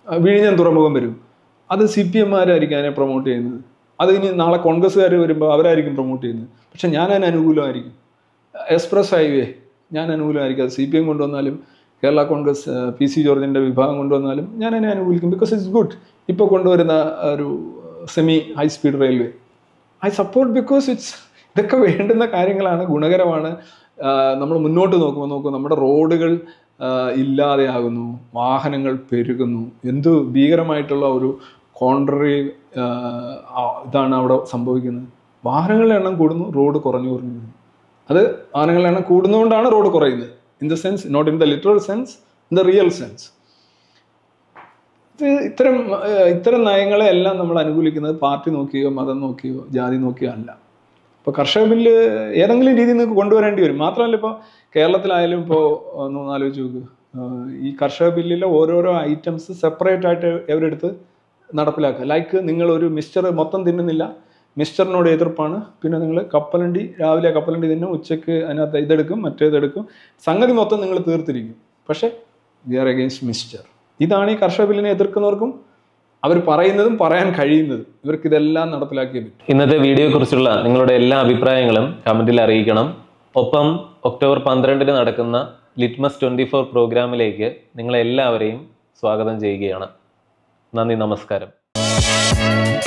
ആ, വിഴിഞ്ഞം തുറമുഖം വരും അത് സി പി എമ്മാരായിരിക്കും അതിനെ പ്രൊമോട്ട് ചെയ്യുന്നത് അത് ഇനി നാളെ കോൺഗ്രസ്സുകാർ വരുമ്പോൾ അവരായിരിക്കും പ്രൊമോട്ട് ചെയ്യുന്നത് പക്ഷെ ഞാൻ അതിന് അനുകൂലമായിരിക്കും എക്സ്പ്രസ് ഹൈവേ ഞാൻ അനുകൂലമായിരിക്കും അത് സി പി എം കൊണ്ടുവന്നാലും കേരള കോൺഗ്രസ് പി സി ജോർജിൻ്റെ വിഭാഗം കൊണ്ടുവന്നാലും ഞാൻ അതിനെ അനുകൂലിക്കും ബിക്കോസ് ഇറ്റ്സ് ഗുഡ് ഇപ്പോൾ കൊണ്ടുവരുന്ന ഒരു semi high speed railway I support because it's ഇതൊക്കെ വേണ്ടുന്ന കാര്യങ്ങളാണ് ഗുണകരമാണ് നമ്മൾ മുന്നോട്ട് നോക്കുമ്പോൾ നോക്കും നമ്മുടെ റോഡുകൾ ആ, ഇല്ലാതെയാകുന്നു വാഹനങ്ങൾ പെരുകുന്നു എന്ത് ഭീകരമായിട്ടുള്ള ഒരു കോൺട്രറി ഇതാണ് അവിടെ സംഭവിക്കുന്നത് വാഹനങ്ങളുടെ എണ്ണം കൂടുന്നു റോഡ് കുറഞ്ഞു കുറഞ്ഞു വരുന്നു അത് വാഹനങ്ങളുടെ എണ്ണം കൂടുന്നതുകൊണ്ടാണ് റോഡ് കുറയുന്നത് in the sense not in the literal sense in the real sense ഇത് ഇത്തരം ഏഹ്, ഇത്തരം നയങ്ങളെ എല്ലാം നമ്മൾ അനുകൂലിക്കുന്നത് പാർട്ടി നോക്കിയോ മതം നോക്കിയോ ജാതി നോക്കിയോ അല്ല ഇപ്പോൾ കർഷക ബില്ല് ഏതെങ്കിലും രീതിയിൽ നിങ്ങൾക്ക് കൊണ്ടുവരേണ്ടി വരും മാത്രമല്ല ഇപ്പോൾ കേരളത്തിലായാലും ഇപ്പോൾ ഒന്ന് ആലോചിച്ച് നോക്ക് ഏഹ്, ഈ കർഷക ബില്ലിലെ ഓരോരോ ഐറ്റംസ് സെപ്പറേറ്റ് ആയിട്ട് എവരെടുത്ത് നടപ്പിലാക്കുക ലൈക്ക് നിങ്ങൾ ഒരു മിക്സ്ചർ മൊത്തം തിന്നുന്നില്ല മിക്സ്ചറിനോട് എതിർപ്പാണ് പിന്നെ നിങ്ങൾ കപ്പലണ്ടി രാവിലെ കപ്പലണ്ടി തിന്നും ഉച്ചയ്ക്ക് അതിനകത്ത് ഇതെടുക്കും മറ്റേതെടുക്കും സംഗതി മൊത്തം നിങ്ങൾ തീർത്തിരിക്കും പക്ഷേ വി ആർ അഗെയിൻസ്റ്റ് മിക്സ്ചർ ഇതാണ് ഈ കർഷക ബില്ലിനെ എതിർക്കുന്നവർക്കും അവർ പറയുന്നതും പറയാൻ കഴിയുന്നതും ഇവർക്ക് ഇതെല്ലാം നടപ്പിലാക്കിയേ പറ്റും ഇന്നത്തെ വീഡിയോയെക്കുറിച്ചുള്ള നിങ്ങളുടെ എല്ലാ അഭിപ്രായങ്ങളും കമന്റിൽ അറിയിക്കണം ഒപ്പം ഒക്ടോബർ പന്ത്രണ്ടിന് നടക്കുന്ന ലിറ്റ്മസ് ട്വൻറ്റി ഫോർ പ്രോഗ്രാമിലേക്ക് നിങ്ങളെല്ലാവരെയും സ്വാഗതം ചെയ്യുകയാണ് നന്ദി നമസ്കാരം